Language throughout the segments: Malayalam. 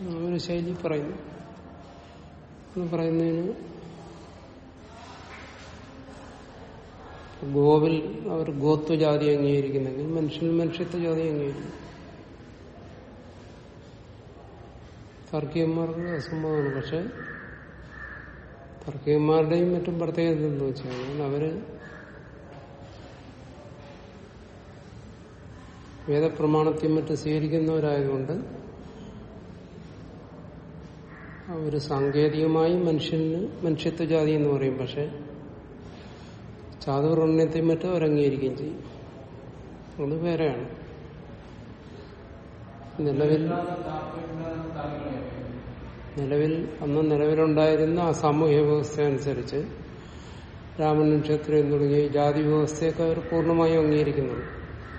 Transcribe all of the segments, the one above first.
ഒരു ശൈലി പറയുന്നു എന്ന് പറയുന്നതിന് ഗോവിൽ അവർ ഗോത്വ ജാതി അംഗീകരിക്കുന്നെങ്കിൽ മനുഷ്യൻ മനുഷ്യത്വ ജാതി അംഗീകരിക്കും താർക്കികന്മാർക്ക് അസംഭവമാണ് പക്ഷെ താർക്കികന്മാരുടെയും മറ്റും പ്രത്യേകത എന്ന് വെച്ചാൽ അവര് വേദപ്രമാണത്തെയും മറ്റും സ്വീകരിക്കുന്നവരായതുകൊണ്ട് അവര് സാങ്കേതികമായി മനുഷ്യന് മനുഷ്യത്വ ജാതി എന്ന് പറയും പക്ഷെ ചാതുർണ്യത്തെയും മറ്റും അവർ അംഗീകരിക്കുകയും ചെയ്യും അത് വേറെയാണ് നിലവിൽ നിലവിൽ അന്ന് നിലവിലുണ്ടായിരുന്ന ആ സാമൂഹ്യ വ്യവസ്ഥ അനുസരിച്ച് രാമനും ക്ഷത്രിയും തുടങ്ങിയ ഈ ജാതി വ്യവസ്ഥയൊക്കെ അവർ പൂർണ്ണമായും അംഗീകരിക്കുന്നുണ്ട്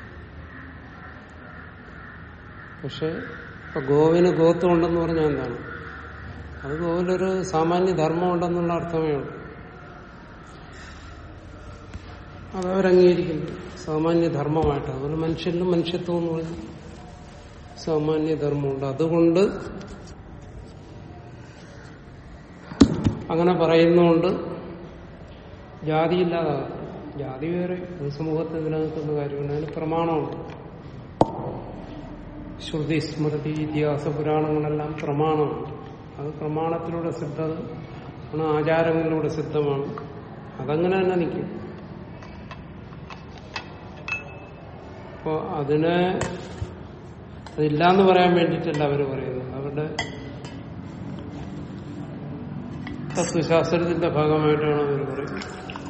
പക്ഷെ ഇപ്പൊ ഗോവിന് ഗോത്വം ഉണ്ടെന്ന് പറഞ്ഞാൽ എന്താണ് അത് ഗോവിലൊരു സാമാന്യ ധർമ്മം ഉണ്ടെന്നുള്ള അർത്ഥമേ ഉള്ളൂ അത് അവരംഗീകരിക്കുന്നു സാമാന്യ ധർമ്മമായിട്ട് അതുപോലെ മനുഷ്യരിലും മനുഷ്യത്വം എന്ന് പറയുന്നത് സാമാന്യ ധർമ്മമുണ്ട് അതുകൊണ്ട് അങ്ങനെ പറയുന്നുകൊണ്ട് ജാതിയില്ലാതാകും ജാതി വേറെ ഒരു സമൂഹത്തിൽ നിലനിൽക്കുന്ന കാര്യമാണ് അതിന് പ്രമാണമുണ്ട് ശ്രുതി സ്മൃതി ഇതിഹാസ പുരാണങ്ങളെല്ലാം പ്രമാണമാണ് അത് പ്രമാണത്തിലൂടെ സിദ്ധത ആണ് ആചാരങ്ങളിലൂടെ സിദ്ധമാണ് അതങ്ങനെ തന്നെ നിൽക്കും അപ്പോ അതിനെ അതില്ലാന്ന് പറയാൻ വേണ്ടിയിട്ടല്ല അവർ പറയുന്നത് അവരുടെ തത്വശാസ്ത്രത്തിന്റെ ഭാഗമായിട്ടാണ് അവർ പറയുന്നത്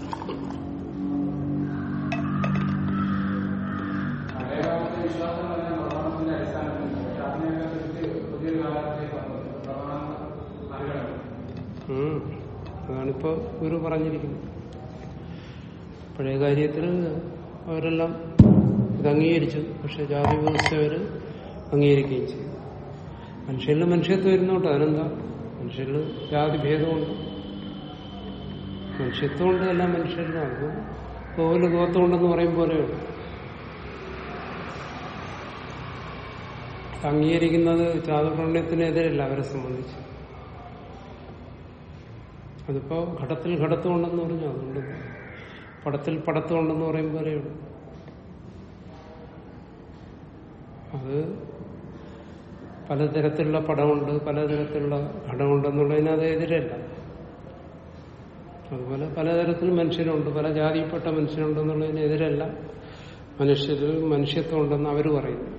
പഴയകാലത്തെ വിശ്വാസങ്ങളെല്ലാം പ്രമാണത്തിന്റെ അടിസ്ഥാനത്തിൽ പക്ഷെ അതിനെയൊക്കെ തിരിച്ച് പുതിയൊരു കാലത്തേക്ക് വന്നത് പ്രമാണം മറികടന്നു ഉം. അതാണിപ്പോ ഗുരു പറഞ്ഞിരിക്കുന്നത് പഴയ കാര്യത്തിൽ അവരെല്ലാം ഇത് അംഗീകരിച്ചു പക്ഷെ ജാതി വ്യവസ്ഥ അവര് അംഗീകരിക്കുകയും ചെയ്തു മനുഷ്യരിൽ മനുഷ്യത്വം ഇരുന്നോട്ടെ അതിനെന്താ മനുഷ്യരിൽ ജാതി ഭേദമുണ്ട് മനുഷ്യത്വമുണ്ട് എല്ലാം മനുഷ്യരിലും അത് കോവില് ഗോത്രമുണ്ടെന്ന് പറയും പോലെയുള്ളൂ അംഗീകരിക്കുന്നത് ചാതുർണ്യത്തിനെതിരല്ല അവരെ സംബന്ധിച്ച് അതിപ്പോ ഘടത്തിൽ ഘടത്തുണ്ടെന്ന് പറഞ്ഞു അതുകൊണ്ട് പടത്തിൽ പടത്തുണ്ടെന്ന് പറയും പോലെയുള്ളൂ അത് പലതരത്തിലുള്ള പടമുണ്ട് പലതരത്തിലുള്ള ഘടമുണ്ടെന്നുള്ളതിന് അത് എതിരല്ല അതുപോലെ പലതരത്തിൽ മനുഷ്യരുണ്ട് പല ജാതിയിൽപ്പെട്ട മനുഷ്യരുണ്ടെന്നുള്ളതിന് എതിരല്ല മനുഷ്യരിൽ മനുഷ്യത്വം ഉണ്ടെന്ന് അവർ പറയുന്നു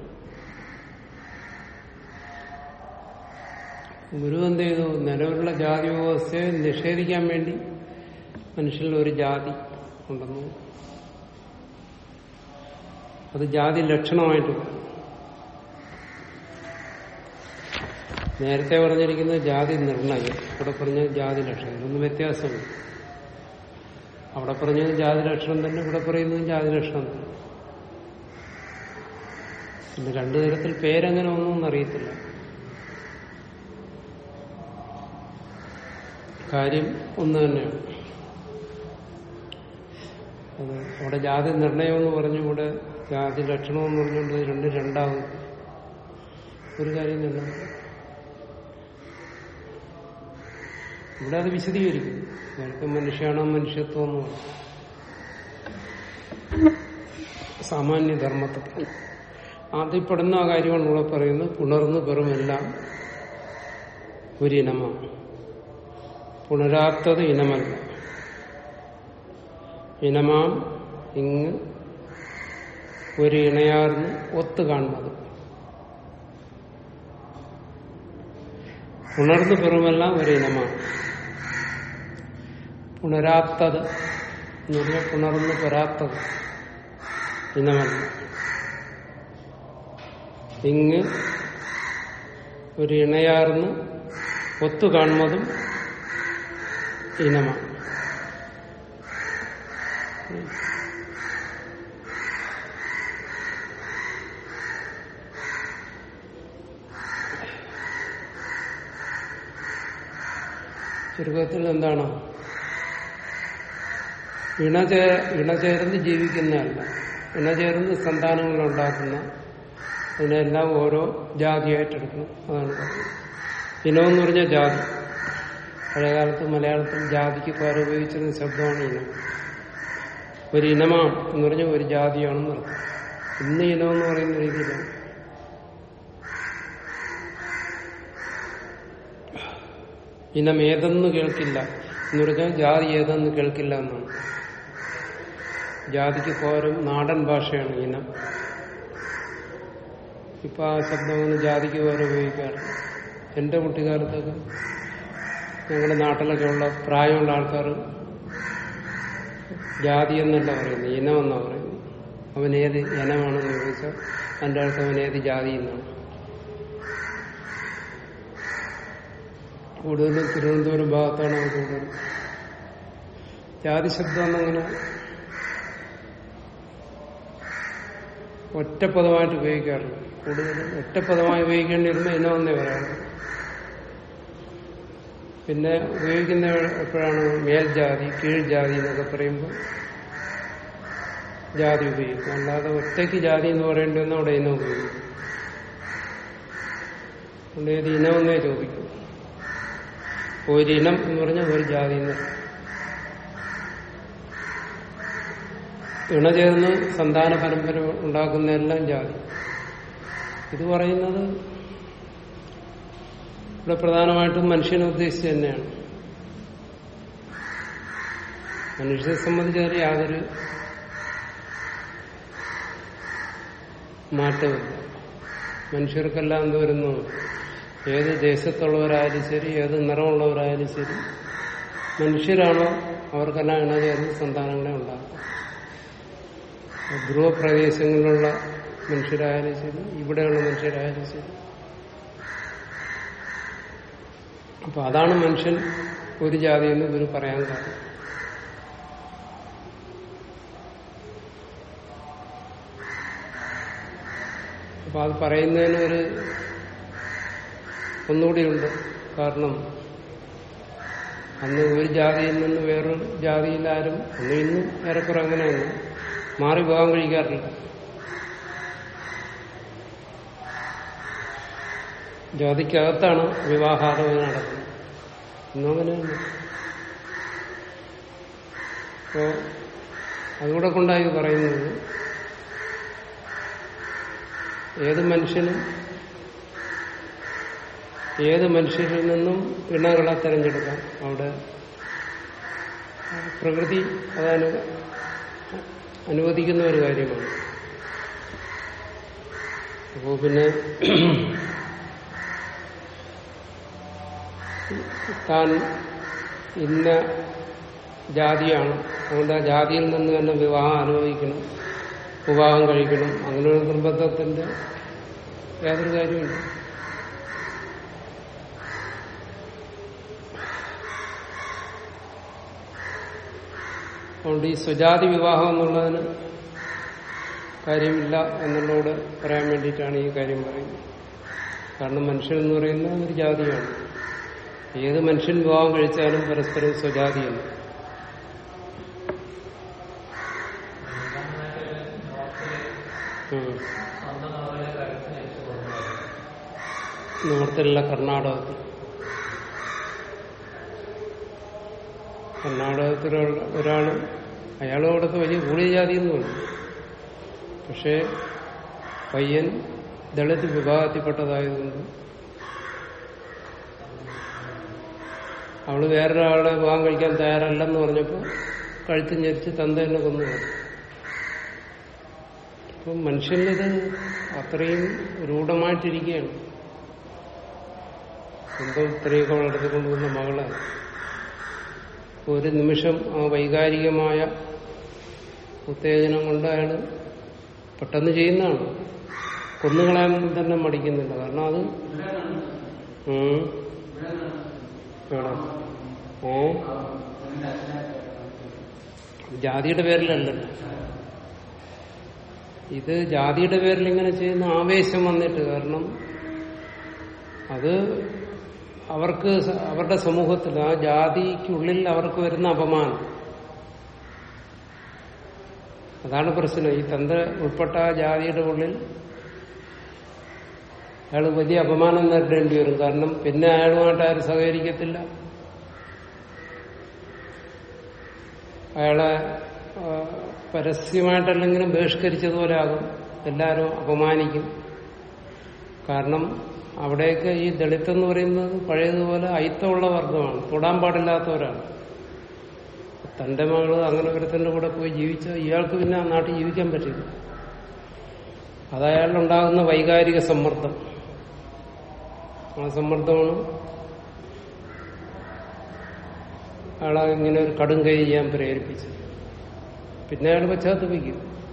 ഗുരു എന്ത് ചെയ്തു നിലവിലുള്ള ജാതി വ്യവസ്ഥയെ നിഷേധിക്കാൻ വേണ്ടി മനുഷ്യരിൽ ഒരു ജാതി ഉണ്ടെന്നു അത് ജാതി ലക്ഷണമായിട്ട് പറഞ്ഞു. നേരത്തെ പറഞ്ഞിരിക്കുന്നത് ജാതി നിർണയം ഇവിടെ പറഞ്ഞ ജാതി ലക്ഷണം ഇതൊന്നും വ്യത്യാസമുണ്ട് അവിടെ പറഞ്ഞത് ജാതി ലക്ഷണം തന്നെ ഇവിടെ പറയുന്നത് ജാതി ലക്ഷണം തന്നെ പിന്നെ രണ്ടു തരത്തിൽ പേരെങ്ങനെ ഒന്നും അറിയത്തില്ല കാര്യം ഒന്ന് തന്നെയാണ് അത് അവിടെ ജാതി നിർണയം എന്ന് പറഞ്ഞു ഇവിടെ ജാതി ലക്ഷണം എന്ന് പറഞ്ഞുകൊണ്ട് ഇത് രണ്ട് രണ്ടാകും ഒരു കാര്യം തന്നെ ഇവിടെ അത് വിശദീകരിക്കുന്നു നേരത്തെ മനുഷ്യാണോ മനുഷ്യത്വം എന്ന് പറഞ്ഞു സാമാന്യധർമ്മത്തെ പറഞ്ഞു ആദ്യം പെടുന്ന ആ കാര്യമാണ് ഇവിടെ പറയുന്നത് പുണർന്ന് പെറുമെല്ലാം ഒരിനമാണ് പുണരാത്തത് ഇനമല്ല ഇനമാം ഇങ്ങ് ഒരു ഇണയാർന്ന് ഒത്തു കാണുന്നത് പുണർന്നു പെറുമെല്ലാം ഒരു ഇനമാണ് പുണരാത്തത് എന്ന് പറഞ്ഞാൽ പുണർന്നു പെറാത്തത് ഇനമല്ല ഇങ്ങ് ഒരു ഇണയാർന്ന് ഒത്തു കാണുന്നതും ഇനമാണ് ചുരുക്കത്തിൽ എന്താണ് ഇണചേ ഇണചേർന്ന് ജീവിക്കുന്നതല്ല ഇണചേർന്ന് സന്താനങ്ങൾ ഉണ്ടാക്കുന്ന അതിനെല്ലാം ഓരോ ജാതിയായിട്ടെടുക്കണം അതാണ് പറയുന്നത് ഇനം എന്ന് പറഞ്ഞാൽ ജാതി പഴയകാലത്ത് മലയാളത്തിൽ ജാതിക്ക് പകരം ഉപയോഗിച്ചിരുന്ന ശബ്ദമാണ് ഇനം ഒരു ഇനമാം എന്ന് പറഞ്ഞാൽ ഒരു ജാതിയാണെന്ന് അർത്ഥം ഇന്ന് ഇനം എന്ന് പറയുന്ന രീതിയിലാണ് ഇനം ഏതെന്ന് കേൾക്കില്ല എന്ന് പറഞ്ഞാൽ ജാതി ഏതെന്ന് കേൾക്കില്ല എന്നാണ് ജാതിക്ക് പകരം നാടൻ ഭാഷയാണ് ഇനം ഇപ്പൊ ആ ശബ്ദം ഒന്ന് ജാതിക്ക് പകരം ഉപയോഗിക്കാറില്ല എന്റെ കുട്ടിക്കാലത്തൊക്കെ ഞങ്ങളുടെ നാട്ടിലൊക്കെ ഉള്ള പ്രായമുള്ള ആൾക്കാർ ജാതി എന്നല്ല പറയുന്നത് ഇനം എന്നാണ് പറയുന്നത് അവൻ ഏത് ഇനമാണെന്ന് ചോദിച്ചാൽ അതിൻ്റെ അർത്ഥം അവൻ ഏത് ജാതി എന്നാണ് കൂടുതലും തിരുവനന്തപുരം ഭാഗത്താണ് അത് കൂടുതൽ ജാതി ശബ്ദം എന്നങ്ങനെ ഒറ്റപ്പദമായിട്ട് ഉപയോഗിക്കാറില്ല കൂടുതലും ഒറ്റപ്പദമായി ഉപയോഗിക്കേണ്ടി വരുമ്പോൾ ഇനമെന്നേ പറയാറുള്ളൂ പിന്നെ ഉപയോഗിക്കുന്ന എപ്പോഴാണ് മേൽജാതി കീഴ്ജാതി എന്നൊക്കെ പറയുമ്പോൾ ജാതി ഉപയോഗിക്കും അല്ലാതെ ഒറ്റയ്ക്ക് ജാതി എന്ന് പറയേണ്ടി വന്നാൽ അവിടെ ഇനം ഉപയോഗിക്കും അതുകൊണ്ട് ഏത് ഇനമെന്നേ ചോദിക്കും ഒരിനം എന്ന് പറഞ്ഞാൽ ഒരു ജാതി എന്ന് ഇണ ചേർന്ന് സന്താന പരമ്പര ഉണ്ടാക്കുന്ന എല്ലാം ജാതി ഇത് പറയുന്നത് ഇവിടെ പ്രധാനമായിട്ടും മനുഷ്യനെ ഉദ്ദേശിച്ച് തന്നെയാണ് മനുഷ്യനെ സംബന്ധിച്ചതിൽ യാതൊരു മാറ്റമില്ല മനുഷ്യർക്കെല്ലാം എന്ത് വരുന്നു ഏത് ദേശത്തുള്ളവരായാലും ശരി ഏത് നിറമുള്ളവരായാലും ശരി മനുഷ്യരാണോ അവർക്കെല്ലാം ഇണചേർന്ന് സന്താനങ്ങളെ ഉണ്ടാക്കും ധ്രുവപ്രദേശങ്ങളിലുള്ള മനുഷ്യരായാലും ശരി ഇവിടെയുള്ള മനുഷ്യരായാലും ശരി അപ്പൊ അതാണ് മനുഷ്യൻ ഒരു ജാതി എന്ന് ഇവർ പറയാൻ കാരണം അപ്പൊ അത് പറയുന്നതിന് ഒരു ഒന്നുകൂടിയുണ്ട് കാരണം അന്ന് ഒരു ജാതിയിൽ നിന്ന് വേറൊരു ജാതിയിൽ ആരും അന്ന് ഇന്നും ഏറെക്കുറെ അങ്ങനെയാണ് മാറി പോകാൻ കഴിക്കാറില്ല ജാതിക്കകത്താണ് വിവാഹാലോചന നടക്കുന്നത് ഇന്നും അങ്ങനെയല്ല അപ്പോ അതുകൂടെ കൊണ്ടായി പറയുന്നത് ഏത് മനുഷ്യനും ഏത് മനുഷ്യരിൽ നിന്നും ഇണകളെ തിരഞ്ഞെടുക്കാം അവിടെ പ്രകൃതി അതനു അനുവദിക്കുന്ന ഒരു കാര്യമാണ് അപ്പോ പിന്നെ താൻ ഇന്ന ജാതിയാണ് അതുകൊണ്ട് ആ ജാതിയിൽ നിന്ന് തന്നെ വിവാഹം അനുഭവിക്കണം വിവാഹം കഴിക്കണം അങ്ങനെ ഒരു നിർബന്ധത്തിന്റെ യാതൊരു കാര്യമില്ല അതുകൊണ്ട് ഈ സ്വജാതി വിവാഹം എന്നുള്ളതിന് കാര്യമില്ല എന്നുള്ളതോട് പറയാൻ വേണ്ടിയിട്ടാണ് ഈ കാര്യം പറയുന്നത് കാരണം മനുഷ്യൻ എന്ന് പറയുന്നത് ഒരു ജാതിയാണ് ഏത് മനുഷ്യൻ വിവാഹം കഴിച്ചാലും പരസ്പരം സ്വജാതിയാണ് ഉം. നോർത്തിലുള്ള കർണാടകത്തിൽ കർണാടകത്തിലുള്ള ഒരാള് അയാൾ അവിടുത്തെ വലിയ കൂടിയ ജാതി എന്നുണ്ട് പക്ഷേ പയ്യൻ ദളിത് വിഭാഗത്തിൽപ്പെട്ടതായതുകൊണ്ട് അവള് വേറൊരാളെ വിവാഹം കഴിക്കാൻ തയ്യാറല്ലെന്ന് പറഞ്ഞപ്പോൾ കഴുത്ത് ഞെരിച്ച് തന്ത തന്നെ കൊന്നു അപ്പം മനുഷ്യനിത് അത്രയും രൂഢമായിട്ടിരിക്കുകയാണ് സ്വന്തം ഇത്രയൊക്കെ വളർത്തിക്കൊണ്ടുവന്ന മകളെ ഒരു നിമിഷം ആ വൈകാരികമായ ഉത്തേജനം കൊണ്ട് അയാൾ പെട്ടെന്ന് ചെയ്യുന്നതാണ് കൊന്നുകളയാൻ തന്നെ മടിക്കുന്നില്ല കാരണം അത് ഉം. എവിടെ? ഏ ജാതിയുടെ പേരിലല്ലല്ലോ ഇത് ജാതിയുടെ പേരിൽ ഇങ്ങനെ ചെയ്യുന്ന ആവേശം വന്നിട്ട് കാരണം അത് അവർക്ക് സ- അവരുടെ സമൂഹത്തിൽ ആ ജാതിക്കുള്ളിൽ അവർക്ക് വരുന്ന അപമാനം അതാണ് പ്രശ്നം ഈ തന്ത്ര ഉൾപ്പെട്ട ആ ജാതിയുടെ ഉള്ളിൽ അയാൾ വലിയ അപമാനം നേരിടേണ്ടി വരും കാരണം പിന്നെ അയാളുമായിട്ട് ആരും സഹകരിക്കത്തില്ല അയാളെ ആ, പരസ്യമായിട്ടല്ലെങ്കിലും ബഹിഷ്കരിച്ചതുപോലെ ആകും എല്ലാവരും അപമാനിക്കും കാരണം അവിടെയൊക്കെ ഈ ദളിത് എന്ന് പറയുന്നത് പഴയതുപോലെ അയിത്തമുള്ള വർഗമാണ് തൊടാൻ പാടില്ലാത്തവരാണ് തന്റെ മകള് അങ്ങനെ ഒരുത്തന്റെ കൂടെ പോയി ജീവിച്ച ഇയാൾക്ക് പിന്നെ ആ നാട്ടിൽ ജീവിക്കാൻ പറ്റില്ല അത് അയാളിലുണ്ടാകുന്ന വൈകാരിക സമ്മർദ്ദം ആ സമ്മർദ്ദമാണ് അയാളെ ഇങ്ങനെ ഒരു കടും കൈ ചെയ്യാൻ പ്രേരിപ്പിച്ചത് പിന്നെ അയാൾ പശ്ചാത്തപിക്കും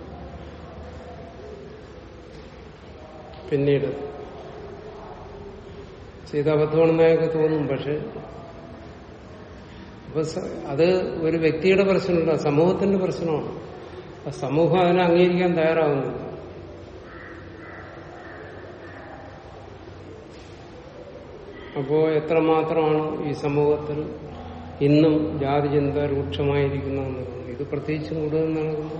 പിന്നീട് ചെയ്ത അബദ്ധമാണെന്ന് അയാൾക്ക് തോന്നും പക്ഷെ അപ്പൊ സ- അത് ഒരു വ്യക്തിയുടെ പ്രശ്നമല്ല സമൂഹത്തിന്റെ പ്രശ്നമാണ് ആ സമൂഹം അതിനെ അംഗീകരിക്കാൻ തയ്യാറാവുന്നില്ല അപ്പോ എത്രമാത്രമാണ് ഈ സമൂഹത്തിൽ ഇന്നും ജാതി ചിന്ത രൂക്ഷമായിരിക്കുന്നതെന്ന് തോന്നുന്നു ഇത് പ്രത്യേകിച്ചും കൂടുതൽ നടക്കുന്നു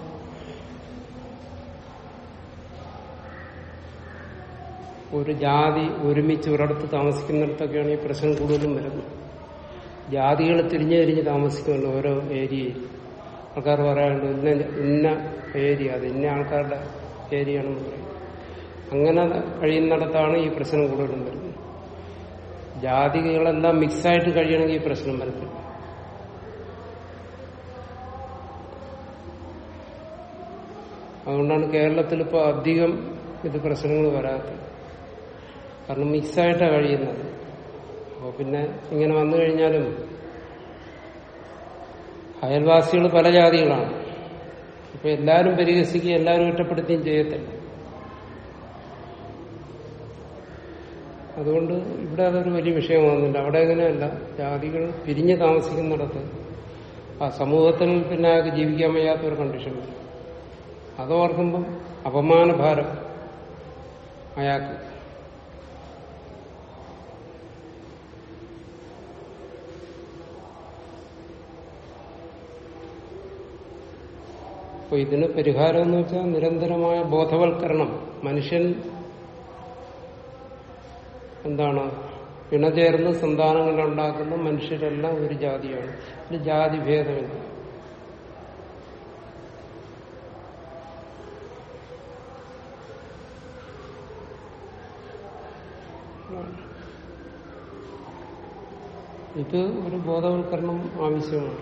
ഒരു ജാതി ഒരുമിച്ച് ഒരിടത്ത് താമസിക്കുന്നിടത്തൊക്കെയാണ് ഈ പ്രശ്നം കൂടുതലും വരുന്നത് ജാതികൾ തിരിഞ്ഞു തിരിഞ്ഞ് താമസിക്കുമല്ലോ ഓരോ ഏരിയയിൽ ആൾക്കാർ പറയാറുണ്ട് ഇന്ന ഇന്ന ഏരിയ അത് ഇന്ന ആൾക്കാരുടെ ഏരിയ ആണെന്ന് പറയും അങ്ങനെ കഴിയുന്നിടത്താണ് ഈ പ്രശ്നം കൂടുതലും വരുന്നത് ജാതികളെല്ലാം മിക്സായിട്ട് കഴിയണമെങ്കിൽ ഈ പ്രശ്നം വരത്തില്ല അതുകൊണ്ടാണ് കേരളത്തിൽ ഇപ്പോൾ അധികം ഇത് പ്രശ്നങ്ങൾ വരാത്തത് കാരണം മിക്സായിട്ടാണ് കഴിയുന്നത് അപ്പോൾ പിന്നെ ഇങ്ങനെ വന്നു കഴിഞ്ഞാലും അയൽവാസികൾ പല ജാതികളാണ് അപ്പൊ എല്ലാവരും പരിഹസിക്കുകയും എല്ലാവരും ഒറ്റപ്പെടുത്തുകയും ചെയ്യത്തില്ല അതുകൊണ്ട് ഇവിടെ അതൊരു വലിയ വിഷയമാകുന്നില്ല അവിടെ അങ്ങനെയല്ല ജാതികൾ പിരിഞ്ഞ് താമസിക്കുന്നിടത്ത് ആ സമൂഹത്തിൽ പിന്നെ അയാൾക്ക് ജീവിക്കാൻ വയ്യാത്ത ഒരു കണ്ടീഷൻ വരും അതോർക്കുമ്പം അപമാനഭാരം അയാൾക്ക് അപ്പൊ ഇതിന് പരിഹാരം എന്ന് വെച്ചാൽ നിരന്തരമായ ബോധവൽക്കരണം മനുഷ്യൻ എന്താണ് ഇണചേർന്ന് സന്താനങ്ങൾ ഉണ്ടാക്കുന്ന മനുഷ്യരെല്ലാം ഒരു ജാതിയാണ് ഒരു ജാതി ഭേദമില്ല ഇത് ഒരു ബോധവൽക്കരണം ആവശ്യമാണ്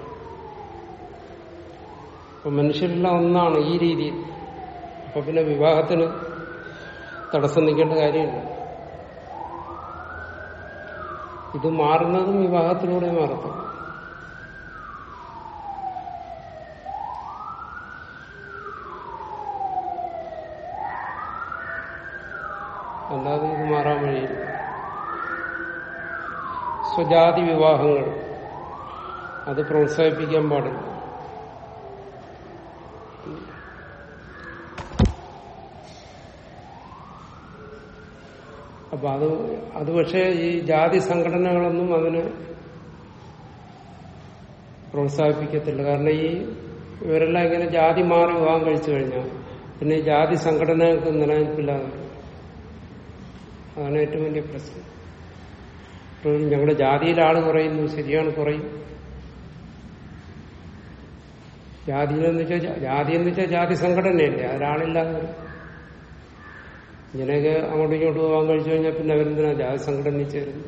അപ്പൊ മനുഷ്യരെല്ലാം ഒന്നാണ് ഈ രീതിയിൽ അപ്പൊ പിന്നെ വിവാഹത്തിന് തടസ്സം നിൽക്കേണ്ട കാര്യമില്ല ഇത് മാറുന്നതും വിവാഹത്തിലൂടെ മാറത്തും അല്ലാതെ ഇത് മാറാൻ വഴിയില്ല സ്വജാതി വിവാഹങ്ങൾ അത് പ്രോത്സാഹിപ്പിക്കാൻ പാടില്ല അപ്പൊ അത് അത് പക്ഷേ ഈ ജാതി സംഘടനകളൊന്നും അതിന് പ്രോത്സാഹിപ്പിക്കത്തില്ല കാരണം ഈ ഇവരെല്ലാം ഇങ്ങനെ ജാതി മാറി വിവാഹം കഴിച്ചു കഴിഞ്ഞാൽ പിന്നെ ഈ ജാതി സംഘടനകൾക്ക് നിലനിൽപ്പില്ലാതെ വരും. അതാണ് ഏറ്റവും വലിയ പ്രശ്നം ഇപ്പോൾ ഞങ്ങളുടെ ജാതിയിലെ ആള് കുറയുന്നു ശരിയാണ് കുറയും ജാതിയിലെന്ന് വെച്ചാൽ ജാതി എന്ന് വെച്ചാൽ ജാതി സംഘടനയല്ലേ അതിലാളില്ലാതെ വരും ഇങ്ങനെയൊക്കെ അങ്ങോട്ടും ഇങ്ങോട്ടും പോകാൻ കഴിച്ചു കഴിഞ്ഞാൽ പിന്നെ അവരെന്തിനാ ജാതി സംഘടനയിൽ ചേരുന്നു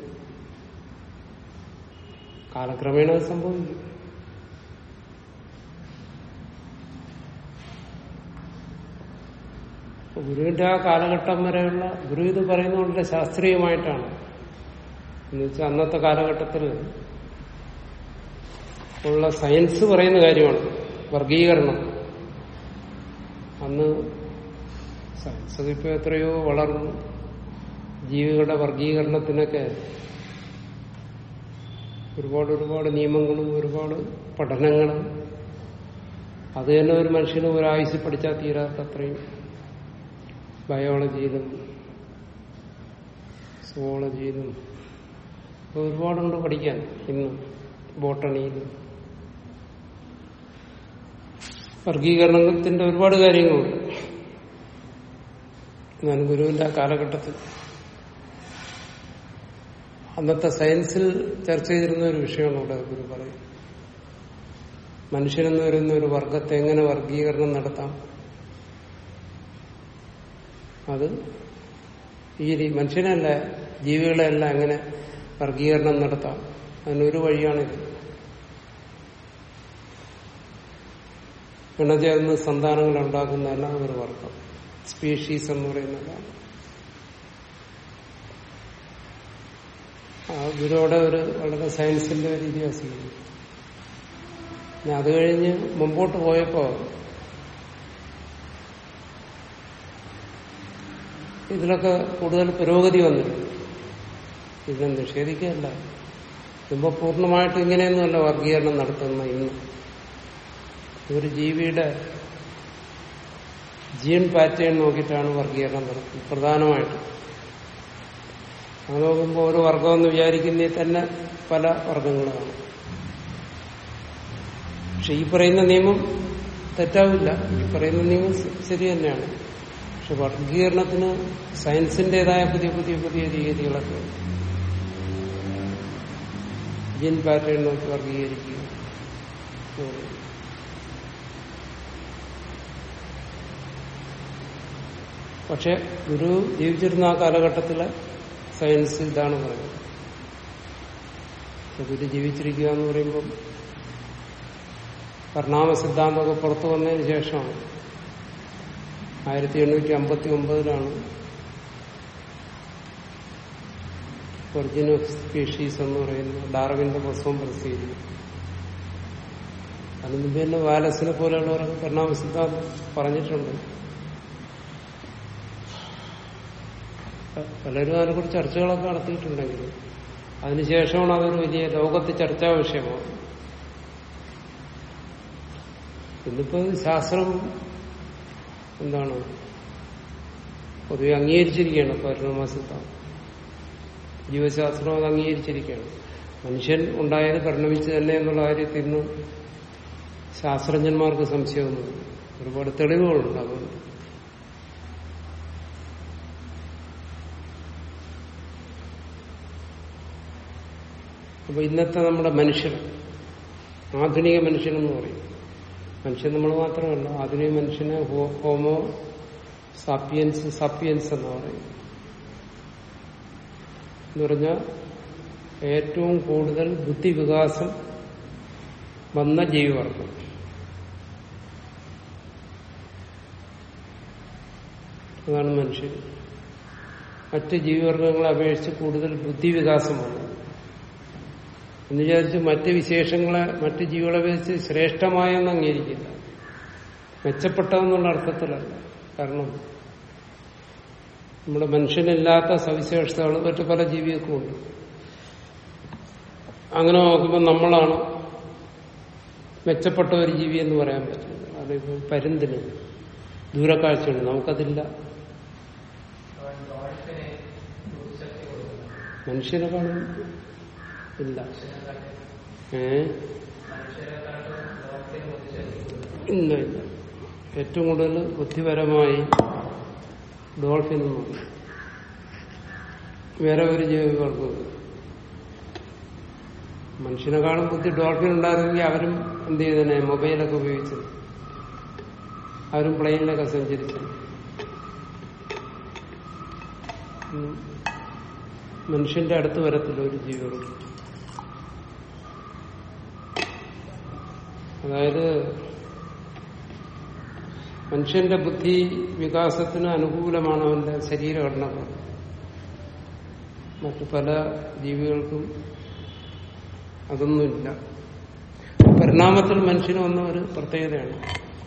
കാലക്രമേണ അത് സംഭവിക്കും അപ്പൊ ഗുരുവിന്റെ ആ കാലഘട്ടം വരെയുള്ള ഗുരു ഇത് പറയുന്നത് വളരെ ശാസ്ത്രീയമായിട്ടാണ് എന്നുവെച്ചാൽ അന്നത്തെ കാലഘട്ടത്തിൽ ഉള്ള സയൻസ് പറയുന്ന കാര്യമാണ് വർഗീകരണം അന്ന് സയൻസ് ഇപ്പൊ എത്രയോ വളർന്നു ജീവികളുടെ വർഗീകരണത്തിനൊക്കെ ഒരുപാട് ഒരുപാട് നിയമങ്ങളും ഒരുപാട് പഠനങ്ങളും അത് തന്നെ ഒരു മനുഷ്യന് ഒരായുസ് പഠിച്ചാൽ തീരാത്ത അത്രയും ബയോളജിയിലും സുവോളജിയിലും ഒരുപാടുണ്ട് പഠിക്കാൻ ഇന്ന് ബോട്ടണിയിലും വർഗീകരണത്തിന്റെ ഒരുപാട് കാര്യങ്ങളുണ്ട് ഞാൻ ഗുരുവിന്റെ ആ കാലഘട്ടത്തിൽ അന്നത്തെ സയൻസിൽ ചർച്ച ചെയ്തിരുന്ന ഒരു വിഷയമാണ് ഇവിടെ ഗുരു പറയും മനുഷ്യനെന്ന് വരുന്ന ഒരു വർഗത്തെ എങ്ങനെ വർഗീകരണം നടത്താം അത് ഈ രീ- മനുഷ്യനല്ല ജീവികളെല്ലാം എങ്ങനെ വർഗീകരണം നടത്താം അതിനൊരു വഴിയാണിത് ഇണചേർന്ന് സന്താനങ്ങൾ ഉണ്ടാക്കുന്നതല്ല ഒരു വർഗം സ്പീഷീസ് എന്ന് പറയുന്നതാണ് ആ ഗുരുവിടെ ഒരു വളരെ സയൻസിന്റെ ഒരു ഇതിഹാസമാണ് പിന്നെ അത് കഴിഞ്ഞ് മുമ്പോട്ട് പോയപ്പോ ഇതിലൊക്കെ കൂടുതൽ പുരോഗതി വന്നിട്ടുണ്ട് ഇതിനെ നിഷേധിക്കുകയല്ല മുമ്പ് പൂർണ്ണമായിട്ട് ഇങ്ങനെയൊന്നുമല്ല വർഗീകരണം നടത്തുന്ന ഇന്ന് ഒരു ജീവിയുടെ ജീൻ പാറ്റേൺ നോക്കിയിട്ടാണ് വർഗീകരണം നടത്തുന്നത് പ്രധാനമായിട്ടും അത് നോക്കുമ്പോൾ ഒരു വർഗമെന്ന് വിചാരിക്കുന്നതിൽ തന്നെ പല വർഗങ്ങളാണ് പക്ഷെ ഈ പറയുന്ന നിയമം തെറ്റാവില്ല ഈ പറയുന്ന നിയമം ശ- ശരി തന്നെയാണ് പക്ഷെ വർഗീകരണത്തിന് സയൻസിന്റേതായ പുതിയ പുതിയ പുതിയ രീതികളൊക്കെ ഉണ്ട്. ജീൻ പാറ്റേൺ നോക്കി വർഗീകരിക്കുക എന്ന് പറയും. പക്ഷെ ഗുരു ജീവിച്ചിരുന്ന ആ കാലഘട്ടത്തിലെ സയൻസ് ഇതാണ് പറയുന്നത് പക്ഷെ ഗുരു ജീവിച്ചിരിക്കുക എന്ന് പറയുമ്പം പരിണാമ സിദ്ധാന്തമൊക്കെ പുറത്തു വന്നതിന് ശേഷമാണ് ആയിരത്തി എണ്ണൂറ്റി അമ്പത്തി ഒമ്പതിലാണ് ഒറിജിൻ ഓഫ് സ്പീഷീസ് എന്ന് പറയുന്ന ഡാർവിന്റെ പുസ്തകം പ്രസിദ്ധീകരിക്കും അതിന് മുമ്പ് തന്നെ വാലസിനെ പോലെയുള്ളവരൊക്കെ പരിണാമ സിദ്ധാന്തം പറഞ്ഞിട്ടുണ്ട് പലരും അതിനെക്കുറിച്ച് ചർച്ചകളൊക്കെ നടത്തിയിട്ടുണ്ടെങ്കിലും അതിനുശേഷമാണ് അതൊരു വലിയ ലോകത്ത് ചർച്ചാ വിഷയമാണ് ഇന്നിപ്പോ ശാസ്ത്രം എന്താണ് പൊതുവെ അംഗീകരിച്ചിരിക്കുകയാണ് പരിണാമ സിദ്ധാന്തം ജീവശാസ്ത്രം അത് അംഗീകരിച്ചിരിക്കുകയാണ് മനുഷ്യൻ ഉണ്ടായത് പരിണമിച്ച് തന്നെ എന്നുള്ള കാര്യത്തിൽ ഇന്ന് ശാസ്ത്രജ്ഞന്മാർക്ക് സംശയമൊന്നുമില്ല ഒരുപാട് തെളിവുകളുണ്ട് അതുകൊണ്ട് അപ്പൊ ഇന്നത്തെ നമ്മുടെ മനുഷ്യൻ ആധുനിക മനുഷ്യനെന്ന് പറയും മനുഷ്യൻ നമ്മൾ മാത്രമല്ല ആധുനിക മനുഷ്യനെ ഹോ- ഹോമോ സാപ്പിയൻസ് സാപ്പിയൻസ് എന്ന് പറയും എന്ന് പറഞ്ഞാൽ ഏറ്റവും കൂടുതൽ ബുദ്ധിവികാസം വന്ന ജീവിവർഗം അതാണ് മനുഷ്യൻ മറ്റ് ജീവിവർഗങ്ങളെ അപേക്ഷിച്ച് കൂടുതൽ ബുദ്ധിവികാസം വന്നു എന്ന് വിചാരിച്ച് മറ്റ് വിശേഷങ്ങളെ മറ്റ് ജീവികളെ അപേക്ഷിച്ച് ശ്രേഷ്ഠമായെന്ന് അംഗീകരിക്കില്ല മെച്ചപ്പെട്ടതെന്നുള്ള അർത്ഥത്തിലല്ല കാരണം നമ്മുടെ മനുഷ്യനില്ലാത്ത സവിശേഷതകൾ മറ്റു പല ജീവികൾക്കും ഉണ്ട് അങ്ങനെ നോക്കുമ്പോൾ നമ്മളാണ് മെച്ചപ്പെട്ട ഒരു ജീവി എന്ന് പറയാൻ പറ്റില്ല അതിപ്പോ പരുന്തിന് ദൂരക്കാഴ്ചയുണ്ട് നമുക്കതില്ല മനുഷ്യനെ കാണും ഇല്ല ഏ ഇല്ല ഇല്ല ഏറ്റവും കൂടുതൽ ബുദ്ധിപരമായി ഡോൾഫിൻ നോക്കി വേറെ ഒരു ജീവികൾക്കും മനുഷ്യനെക്കാളും ബുദ്ധി ഡോൾഫിൻ ഉണ്ടായിരുന്നെങ്കിൽ അവരും എന്ത് ചെയ്തനെ മൊബൈലൊക്കെ ഉപയോഗിച്ചത് അവരും പ്ലെയിനിലൊക്കെ സഞ്ചരിച്ചു ഉം. മനുഷ്യന്റെ അടുത്ത് വരത്തില്ല ഒരു ജീവികൾക്ക് അതായത് മനുഷ്യന്റെ ബുദ്ധി വികാസത്തിന് അനുകൂലമാണ് അവന്റെ ശരീരഘടനകൾ മറ്റു പല ജീവികൾക്കും അതൊന്നുമില്ല പരിണാമത്തിൽ മനുഷ്യന് വന്ന ഒരു പ്രത്യേകതയാണ്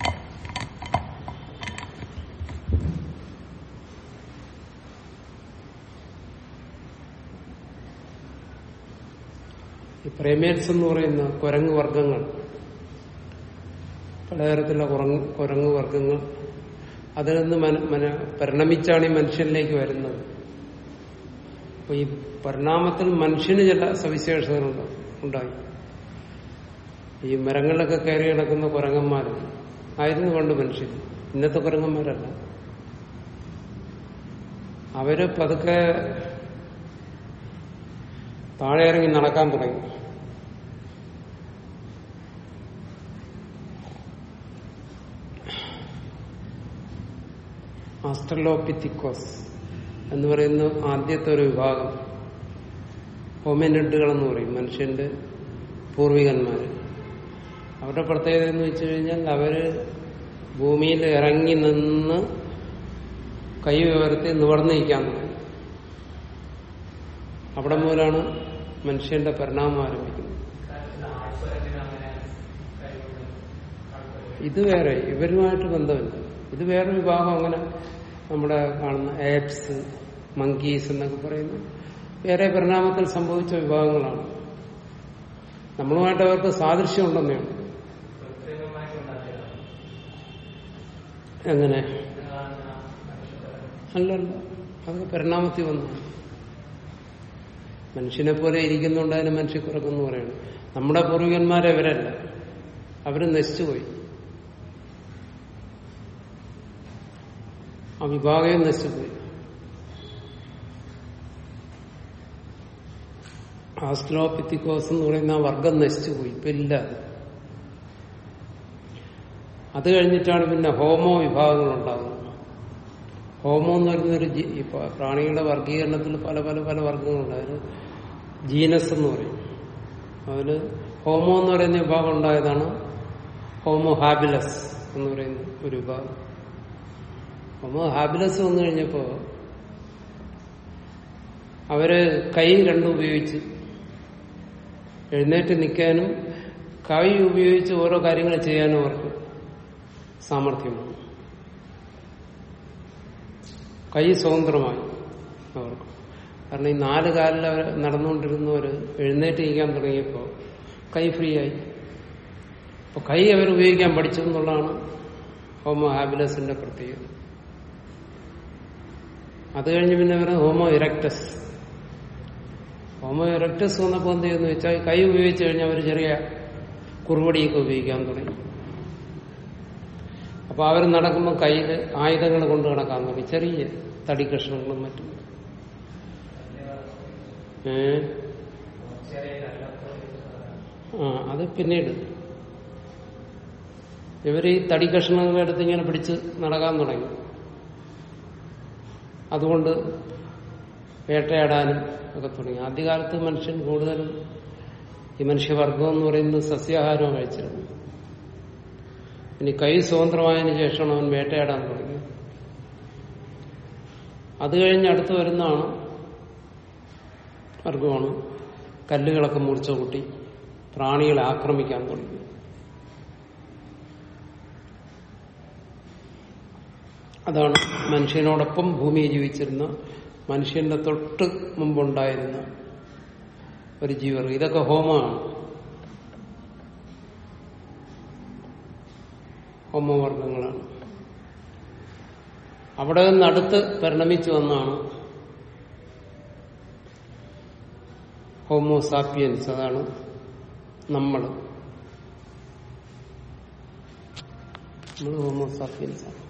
ഈ പ്രേമേറ്റ്സ് എന്ന് പറയുന്ന കുരങ്ങ് വർഗങ്ങൾ പലതരത്തിലുള്ള കുരങ്ങ് കുരങ്ങ് വർഗങ്ങൾ അതിൽ നിന്ന് മന- മന- പരിണമിച്ചാണ് ഈ മനുഷ്യനിലേക്ക് വരുന്നത് അപ്പൊ ഈ പരിണാമത്തിൽ മനുഷ്യന് ചില സവിശേഷതകളുണ്ട് ഉണ്ടായി ഈ മരങ്ങളിലൊക്കെ കയറി കിടക്കുന്ന കുരങ്ങന്മാർ ആയിരുന്നു പണ്ട് മനുഷ്യൻ ഇന്നത്തെ കുരങ്ങന്മാരല്ല അവര് പതുക്കെ താഴെ ഇറങ്ങി നടക്കാൻ തുടങ്ങി ആസ്ട്രലോപിത്തിക്കോസ് എന്ന് പറയുന്ന ആദ്യത്തെ ഒരു വിഭാഗം ഹോമിനിഡുകൾ എന്ന് പറയും മനുഷ്യന്റെ പൂർവികന്മാര് അവരുടെ പ്രത്യേകത എന്ന് വെച്ച് കഴിഞ്ഞാൽ അവര് ഭൂമിയിൽ ഇറങ്ങി നിന്ന് കൈ ഉയർത്തി നിവർന്നു നിൽക്കാൻ തുടങ്ങി അവിടെ മുതലാണ് മനുഷ്യന്റെ പരിണാമം ആരംഭിക്കുന്നത് ഇത് വേറെ ഇവരുമായിട്ട് ബന്ധമില്ല ഇത് വേറെ വിഭാഗം അങ്ങനെ നമ്മുടെ കാണുന്ന ആപ്സ് മങ്കീസ് എന്നൊക്കെ പറയുന്ന വേറെ പരിണാമത്തിൽ സംഭവിച്ച വിഭാഗങ്ങളാണ് നമ്മളുമായിട്ട് അവർക്ക് സാദൃശ്യം ഉണ്ടെന്നേ ഉള്ളൂ എങ്ങനെ അല്ലല്ല അത് പരിണാമത്തിൽ വന്നു മനുഷ്യനെ പോലെ ഇരിക്കുന്നുണ്ട് അതിന് മനുഷ്യക്കുറക്കെന്ന് പറയുന്നത് നമ്മുടെ പൂർവികന്മാരെ അവരല്ല അവര് നശിച്ചുപോയി ആ വിഭാഗം നശിച്ചുപോയി ആസ്ട്രോപിത്തിക്കോസ് എന്ന് പറയുന്ന ആ വർഗം നശിച്ചുപോയി ഇപ്പൊ ഇല്ല അത്. അത് കഴിഞ്ഞിട്ടാണ് പിന്നെ ഹോമോ വിഭാഗങ്ങൾ ഉണ്ടാകുന്നത് ഹോമോ എന്ന് പറയുന്നൊരു ജി- ഈ പ- പ്രാണികളുടെ വർഗീകരണത്തിൽ പല പല പല വർഗങ്ങളുണ്ട് അതിന് ജീനസ് എന്ന് പറയും അതില് ഹോമോ എന്ന് പറയുന്ന വിഭാഗം ഉണ്ടായതാണ് ഹോമോ ഹാബിലസ് എന്ന് പറയുന്ന ഒരു വിഭാഗം ഹോമോ ഹാബിലസ് വന്നു കഴിഞ്ഞപ്പോ അവര് കൈ രണ്ടും ഉപയോഗിച്ച് എഴുന്നേറ്റ് നിൽക്കാനും കൈ ഉപയോഗിച്ച് ഓരോ കാര്യങ്ങൾ ചെയ്യാനും അവർക്ക് സാമർഥ്യമാണ് കൈ സ്വതന്ത്രമായി അവർക്ക് കാരണം ഈ നാല് കാലിൽ അവർ നടന്നുകൊണ്ടിരുന്നവര് എഴുന്നേറ്റ് നിൽക്കാൻ തുടങ്ങിയപ്പോൾ കൈ ഫ്രീ ആയി അപ്പൊ കൈ അവർ ഉപയോഗിക്കാൻ പഠിച്ചു എന്നുള്ളതാണ് ഹോമോ ഹാബിലസിന്റെ പ്രത്യേകത അത് കഴിഞ്ഞ് പിന്നെ അവർ ഹോമോ ഇറക്ടസ് ഹോമോ ഇറക്ടസ് വന്നപ്പോൾ എന്ത് ചെയ്യുന്നു വെച്ചാൽ കൈ ഉപയോഗിച്ച് കഴിഞ്ഞാൽ അവർ ചെറിയ കുറുവടിയൊക്കെ ഉപയോഗിക്കാൻ തുടങ്ങി അപ്പൊ അവർ നടക്കുമ്പോൾ കയ്യിൽ ആയുധങ്ങൾ കൊണ്ട് നടക്കാൻ തുടങ്ങി ചെറിയ തടി കഷ്ണങ്ങളും മറ്റും ഏ ആ അത് പിന്നീട് ഇവര് ഈ തടി കഷ്ണങ്ങളെടുത്ത് ഇങ്ങനെ പിടിച്ച് നടക്കാൻ തുടങ്ങി അതുകൊണ്ട് വേട്ടയാടാനും ഒക്കെ തുടങ്ങി ആദ്യകാലത്ത് മനുഷ്യൻ കൂടുതലും ഈ മനുഷ്യവർഗം എന്ന് പറയുന്നത് സസ്യാഹാരവും കഴിച്ചിരുന്നു ഇനി കൈ സ്വതന്ത്രമായതിനു ശേഷമാണ് അവൻ വേട്ടയാടാൻ തുടങ്ങി അത് കഴിഞ്ഞ് അടുത്ത് വരുന്നതാണ് വർഗമാണ് കല്ലുകളൊക്കെ മുറിച്ച കൂട്ടി പ്രാണികളെ ആക്രമിക്കാൻ തുടങ്ങി അതാണ് മനുഷ്യനോടൊപ്പം ഭൂമിയിൽ ജീവിച്ചിരുന്ന മനുഷ്യന്റെ തൊട്ട് മുമ്പുണ്ടായിരുന്ന ഒരു ജീവർ ഇതൊക്കെ ഹോമമാണ് ഹോമവർഗങ്ങളാണ് അവിടെ നിന്ന് അടുത്ത് പരിണമിച്ചു വന്നാണ് ഹോമോസാപ്പിയൻസ് അതാണ് നമ്മൾ നമ്മൾ ഹോമോസാപ്പിയൻസ് ആണ്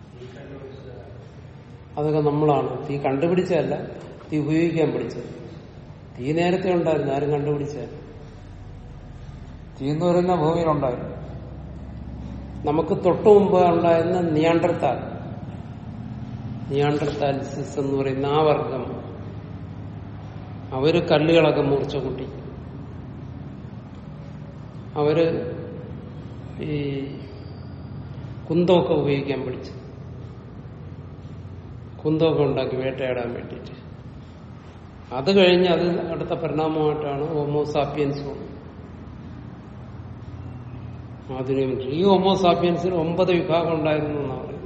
അതൊക്കെ നമ്മളാണ് തീ കണ്ടുപിടിച്ചതല്ല തീ ഉപയോഗിക്കാൻ പഠിച്ചത് തീ നേരത്തെ ഉണ്ടായിരുന്നു ആരും കണ്ടുപിടിച്ചതല്ല തീ എന്ന് പറയുന്ന ഭൂമിയിലുണ്ടായിരുന്നു നമുക്ക് തൊട്ടു മുമ്പ് ഉണ്ടായിരുന്ന നിയാണ്ടർത്താൽ നിയാണ്ടർത്താലിസിസ് എന്ന് പറയുന്ന ആ വർഗം അവര് കല്ലുകളൊക്കെ മൂർച്ച കൂട്ടി അവര് ഈ കുന്തമൊക്കെ ഉപയോഗിക്കാൻ പഠിച്ചു കുന്തമൊക്കെ ഉണ്ടാക്കി വേട്ടയാടാൻ വേണ്ടിയിട്ട് അത് കഴിഞ്ഞ് അത് അടുത്ത പരിണാമമായിട്ടാണ് ഹോമോസാപ്പിയൻസ് വന്നത് ആധുനിക മനുഷ്യൻ ഈ ഹോമോസാപ്പിയൻസിൽ ഒമ്പത് വിഭാഗം ഉണ്ടായിരുന്നു എന്നാണ് പറയുന്നത്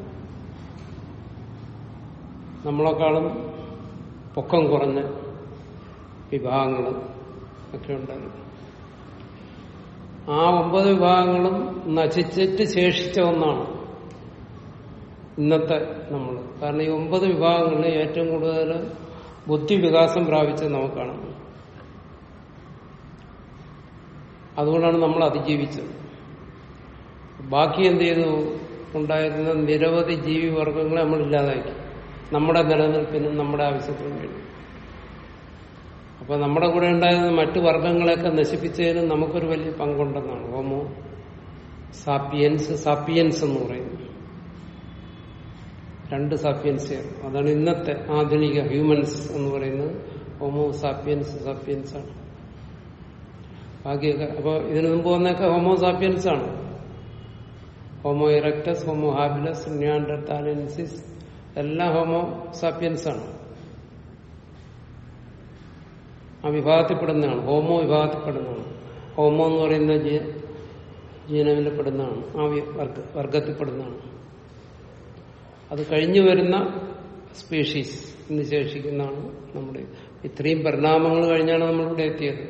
നമ്മളെക്കാളും പൊക്കം കുറഞ്ഞ വിഭാഗങ്ങൾ ഒക്കെ ഉണ്ടായിരുന്നു ആ ഒമ്പത് വിഭാഗങ്ങളും നശിച്ചിട്ട് ശേഷിച്ച ഒന്നാണ് ഇന്നത്തെ നമ്മൾ കാരണം ഈ ഒമ്പത് വിഭാഗങ്ങളിൽ ഏറ്റവും കൂടുതൽ ബുദ്ധി വികാസം പ്രാപിച്ചത് നമുക്കാണ് അതുകൊണ്ടാണ് നമ്മൾ അതിജീവിച്ചത് ബാക്കി എന്ത് ചെയ്തു ഉണ്ടായിരുന്ന നിരവധി ജീവിവർഗങ്ങളെ നമ്മൾ ഇല്ലാതാക്കി നമ്മുടെ നിലനിൽപ്പിനും നമ്മുടെ ആവശ്യത്തിനും വേണ്ടി അപ്പൊ നമ്മുടെ കൂടെ ഉണ്ടായിരുന്ന മറ്റു വർഗങ്ങളെയൊക്കെ നശിപ്പിച്ചതിന് നമുക്കൊരു വലിയ പങ്കുണ്ടെന്നാണ് ഹോമോ സാപ്പിയൻസ് സാപ്പിയൻസ് എന്ന് പറയുന്നത് രണ്ട് സാപ്പിയൻസ് അതാണ് ഇന്നത്തെ ആധുനിക ഹ്യൂമൻസ് എന്ന് പറയുന്നത് ഹോമോ സാപ്പിയൻസ് സാപ്പിയൻസ് ആണ് ബാക്കിയൊക്കെ അപ്പൊ ഇതിനു മുമ്പ് വന്നൊക്കെ ഹോമോ സാപ്പിയൻസ് ആണ് homo erectus homo habilis neanderthalensis എല്ലാം ഹോമോ സാപ്പിയൻസ് ആണ് ആ വിഭാഗത്തിൽപ്പെടുന്നതാണ് ഹോമോ വിഭാഗത്തിൽപ്പെടുന്നതാണ് ഹോമോ എന്ന് പറയുന്ന ജീ- ജീനവിൽപ്പെടുന്നതാണ് ആ വി- വർഗ വർഗത്തിൽപ്പെടുന്നതാണ് അത് കഴിഞ്ഞു വരുന്ന സ്പീഷീസ് എന്ന് ശേഷിക്കുന്നതാണ് നമ്മുടെ ഇത്രയും പരിണാമങ്ങൾ കഴിഞ്ഞാണ് നമ്മളിവിടെ എത്തിയത്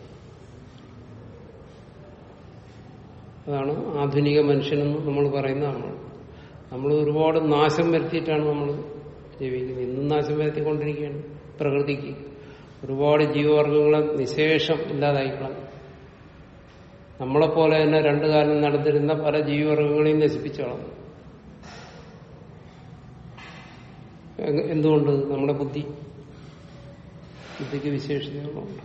അതാണ് ആധുനിക മനുഷ്യനെന്ന് നമ്മൾ പറയുന്നതാണ് നമ്മൾ ഒരുപാട് നാശം വരുത്തിയിട്ടാണ് നമ്മൾ ജീവിക്കുന്നത് ഇന്നും നാശം വരുത്തിക്കൊണ്ടിരിക്കുകയാണ് പ്രകൃതിക്ക് ഒരുപാട് ജീവവർഗങ്ങളെ നിശേഷം ഇല്ലാതായിക്കളാണ് നമ്മളെപ്പോലെ തന്നെ രണ്ടു കാലം നടന്നിരുന്ന പല ജീവവർഗങ്ങളെയും നശിപ്പിച്ചു കളഞ്ഞു എ- എന്തുകൊണ്ട് നമ്മുടെ ബുദ്ധി ബുദ്ധിക്ക് വിശേഷതകളുണ്ട്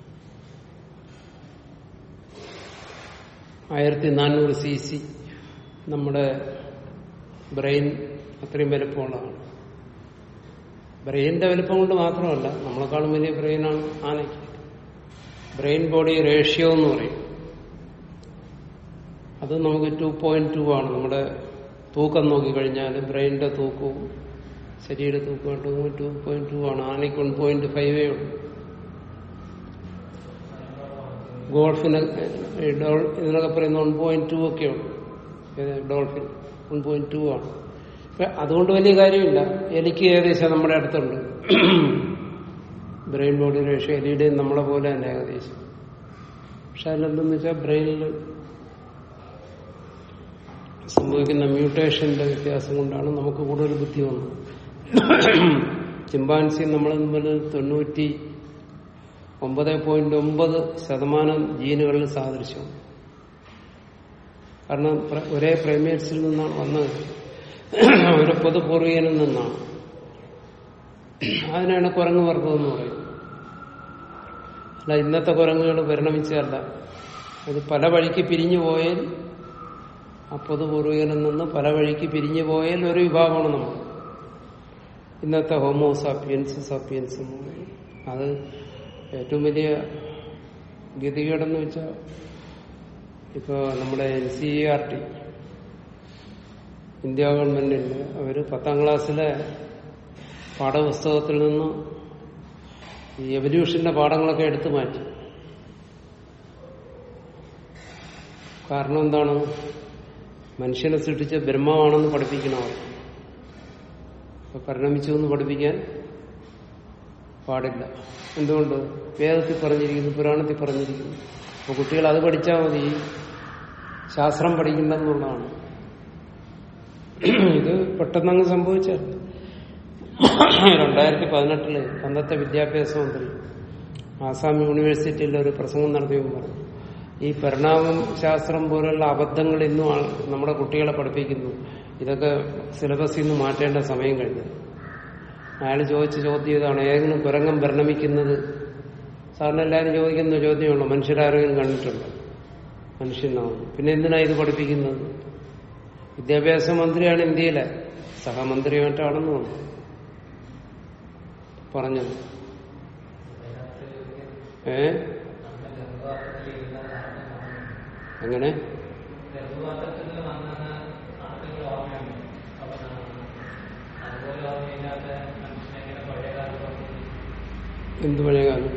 ആയിരത്തി നാനൂറ് സി സി നമ്മുടെ ബ്രെയിൻ അത്രയും വലുപ്പമുള്ളതാണ് ബ്രെയിനിന്റെ വലുപ്പം കൊണ്ട് മാത്രമല്ല നമ്മളെക്കാളും വലിയ ബ്രെയിനാണ് ആനയ്ക്ക് ബ്രെയിൻ ബോഡി റേഷ്യോ എന്ന് പറയും അത് നമുക്ക് ടു പോയിന്റ് ടു ആണ് നമ്മുടെ തൂക്കം നോക്കിക്കഴിഞ്ഞാൽ ബ്രെയിനിന്റെ തൂക്കവും ശരീര തൂക്കമായിട്ട് ടു പോയിന്റ് ടു ആണ് ആനയ്ക്ക് വൺ പോയിന്റ് ഫൈവേ ഉള്ളൂ ഗോൾഫിന് ഈ ഡോൾ- ഇതിനൊക്കെ പറയുന്ന വൺ പോയിന്റ് ടു ഒക്കെ ഉള്ളൂ ഏത് ഡോൾഫിൻ വൺ പോയിന്റ് ടു ആണ് ഇപ്പൊ അതുകൊണ്ട് വലിയ കാര്യമില്ല എലിക്ക് ഏകദേശം നമ്മുടെ അടുത്തുണ്ട് ബ്രെയിൻ ബോഡി റേഷ്യോ എലിയുടെയും നമ്മളെ പോലെ തന്നെ ഏകദേശം പക്ഷെ അതിലെന്തെന്ന് വെച്ചാൽ ബ്രെയിനിൽ സംഭവിക്കുന്ന മ്യൂട്ടേഷന്റെ വ്യത്യാസം കൊണ്ടാണ് നമുക്ക് കൂടുതൽ ബുദ്ധി വന്നത് ചിമ്പാൻസി നമ്മൾ തമ്മിൽ തൊണ്ണൂറ്റി ഒമ്പത് പോയിന്റ് ഒമ്പത് ശതമാനം ജീനുകളിൽ സാദൃശ്യം കാരണം പ്ര- ഒരേ പ്രൈമേറ്റ്സിൽ നിന്നാണ് വന്നത് ഒരു പൊതുപൂർവീകനിൽ നിന്നാണ് അതിനാണ് കുരങ്ങ് വർഗം എന്ന് പറയുന്നത് അല്ല ഇന്നത്തെ കുരങ്ങുകൾ പരിണമിച്ചതല്ല ഇത് പല വഴിക്ക് പിരിഞ്ഞു പോയാൽ ആ പൊതുപൂർവികനിൽ നിന്ന് പല വഴിക്ക് പിരിഞ്ഞു പോയാൽ ഒരു വിഭാഗമാണ് നമ്മൾ ഇന്നത്തെ ഹോമോ സാപ്പിയൻസ് സാപ്പിയൻസ് എന്ന് പറയും അത് ഏറ്റവും വലിയ ഗതികേടെന്ന് വെച്ചാൽ ഇപ്പൊ നമ്മുടെ N C R T India ഗവൺമെന്റിന്റെ അവര് പത്താം ക്ലാസ്സിലെ പാഠപുസ്തകത്തിൽ നിന്ന് ഈ എവല്യൂഷന്റെ പാഠങ്ങളൊക്കെ എടുത്തു മാറ്റി കാരണം എന്താണ് മനുഷ്യനെ സൃഷ്ടിച്ച ബ്രഹ്മമാണെന്ന് പഠിപ്പിക്കണം അവർ അപ്പൊ പരിണമിച്ചു എന്ന് പഠിപ്പിക്കാൻ പാടില്ല എന്തുകൊണ്ട് വേദത്തിൽ പറഞ്ഞിരിക്കുന്നു പുരാണത്തിൽ പറഞ്ഞിരിക്കുന്നു അപ്പൊ കുട്ടികൾ അത് പഠിച്ചാൽ മതി ശാസ്ത്രം പഠിക്കണ്ടെന്നുള്ളതാണ് ഇത് പെട്ടെന്നങ്ങ് സംഭവിച്ചാൽ രണ്ടായിരത്തി പതിനെട്ടില് അന്നത്തെ വിദ്യാഭ്യാസ മന്ത്രി ആസാം യൂണിവേഴ്സിറ്റിയിൽ ഒരു പ്രസംഗം നടത്തിയപ്പോൾ പറഞ്ഞു ഈ പരിണാമം ശാസ്ത്രം പോലുള്ള അബദ്ധങ്ങൾ ഇന്നും ആ- നമ്മുടെ കുട്ടികളെ പഠിപ്പിക്കുന്നു ഇതൊക്കെ സിലബസിൽ നിന്ന് മാറ്റേണ്ട സമയം കഴിഞ്ഞു അയാൾ ചോദിച്ച ചോദ്യം ഇതാണ് ഏതെങ്കിലും കുരങ്ങം പരിണമിക്കുന്നത് സാറിന് എല്ലാവരും ചോദിക്കുന്ന ചോദ്യമുള്ളൂ മനുഷ്യരാരെങ്കിലും കണ്ടിട്ടുണ്ടോ മനുഷ്യനാവും പിന്നെ എന്തിനാ ഇത് പഠിപ്പിക്കുന്നത് വിദ്യാഭ്യാസ മന്ത്രിയാണ് ഇന്ത്യയിലെ സഹമന്ത്രിയായിട്ടാണെന്ന് തോന്നുന്നു പറഞ്ഞത് ഏ എങ്ങനെ എന്ത് പഴയ കാലം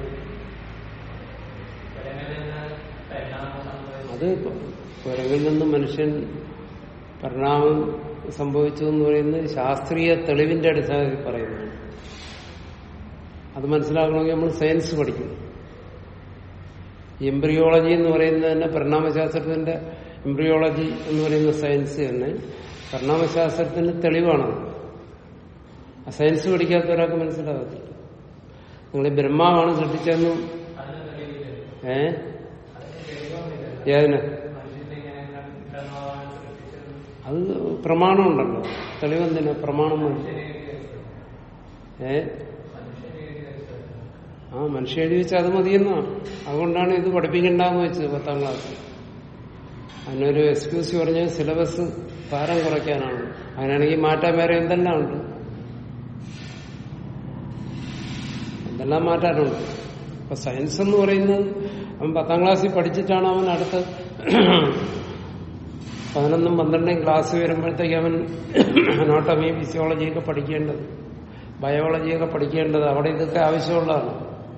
അത് കുരങ്ങിൽ നിന്ന് മനുഷ്യൻ പരിണാമം സംഭവിച്ചു എന്ന് പറയുന്നത് ശാസ്ത്രീയ തെളിവിന്റെ അടിസ്ഥാനത്തിൽ പറയുന്നതാണ് അത് മനസ്സിലാക്കണമെങ്കിൽ നമ്മൾ സയൻസ് പഠിക്കണം എംബ്രിയോളജി എന്ന് പറയുന്നത് തന്നെ പരിണാമശാസ്ത്രത്തിന്റെ എംബ്രിയോളജി എന്ന് പറയുന്ന സയൻസ് തന്നെ പരിണാമശാസ്ത്രത്തിന് തെളിവാണ് ആ സയൻസ് പഠിക്കാത്ത ഒരാൾക്ക് മനസ്സിലാകത്തില്ല നിങ്ങൾ ഈ ബ്രഹ്മാവാണ് സൃഷ്ടിച്ചതെന്നും ഏ ഏതിന് അത് പ്രമാണമുണ്ടല്ലോ തെളിവെന്തിനാ പ്രമാണം മതി ഏ ആ മനുഷ്യ എഴുതി വെച്ചാൽ അത് മതിയെന്നാണ് അതുകൊണ്ടാണ് ഇത് പഠിപ്പിക്കണ്ടെന്ന് വെച്ചത് പത്താം ക്ലാസ് അതിനൊരു എക്സ്ക്യൂസ് പറഞ്ഞത് സിലബസ് ഭാരം കുറയ്ക്കാനാണ് അതിനാണെങ്കിൽ മാറ്റാൻ വേറെ എന്തെല്ലാം ഉണ്ട് എന്തെല്ലാം മാറ്റാനുണ്ട് അപ്പൊ സയൻസ് എന്ന് പറയുന്നത് അവൻ പത്താം ക്ലാസ്സിൽ പഠിച്ചിട്ടാണ് അവൻ അടുത്ത പതിനൊന്നും പന്ത്രണ്ടും ക്ലാസ് വരുമ്പോഴത്തേക്ക് അവൻ അനോട്ടമി ഫിസിയോളജിയൊക്കെ പഠിക്കേണ്ടത് ബയോളജിയൊക്കെ പഠിക്കേണ്ടത് അവിടെ ഇതൊക്കെ ആവശ്യമുള്ളതാണ്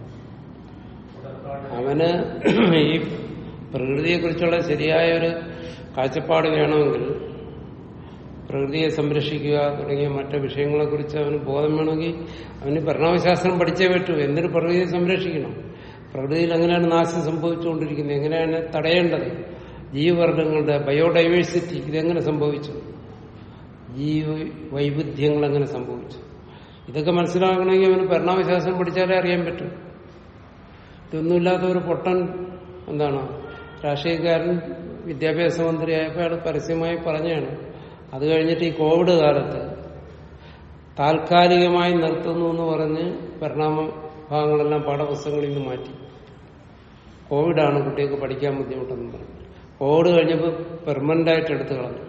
അവന് ഈ പ്രകൃതിയെക്കുറിച്ചുള്ള ശരിയായ ഒരു കാഴ്ചപ്പാട് വേണമെങ്കിൽ പ്രകൃതിയെ സംരക്ഷിക്കുക തുടങ്ങിയ മറ്റു വിഷയങ്ങളെക്കുറിച്ച് അവന് ബോധം വേണമെങ്കിൽ അവന് പരിണാമശാസ്ത്രം പഠിച്ചേ പറ്റൂ എന്നിട്ട് പ്രകൃതിയെ സംരക്ഷിക്കണം പ്രകൃതിയിൽ എങ്ങനെയാണ് നാശം സംഭവിച്ചുകൊണ്ടിരിക്കുന്നത് എങ്ങനെയാണ് തടയേണ്ടത് ജീവവർഗങ്ങളുടെ ബയോഡൈവേഴ്സിറ്റി ഇതെങ്ങനെ സംഭവിച്ചു ജീവ വൈവിധ്യങ്ങൾ എങ്ങനെ സംഭവിച്ചു ഇതൊക്കെ മനസ്സിലാക്കണമെങ്കിൽ അവന് പരിണാമശാസ്ത്രം പഠിച്ചാലേ അറിയാൻ പറ്റും ഇതൊന്നുമില്ലാത്ത ഒരു പൊട്ടൻ എന്താണ് രാഷ്ട്രീയക്കാരൻ വിദ്യാഭ്യാസ മന്ത്രിയായപ്പോൾ അയാൾ പരസ്യമായി പറഞ്ഞാണ് അത് കഴിഞ്ഞിട്ട് ഈ കോവിഡ് കാലത്ത് താൽക്കാലികമായി നിർത്തുന്നു എന്ന് പറഞ്ഞ് പരിണാമ ഭാഗങ്ങളെല്ലാം പാഠപുസ്തകങ്ങളിൽ നിന്ന് മാറ്റി കോവിഡാണ് കുട്ടികൾക്ക് പഠിക്കാൻ ബുദ്ധിമുട്ടെന്ന് പറഞ്ഞു കോവിഡ് കഴിഞ്ഞപ്പോൾ പെർമനന്റ് ആയിട്ട് എടുത്തു കളഞ്ഞു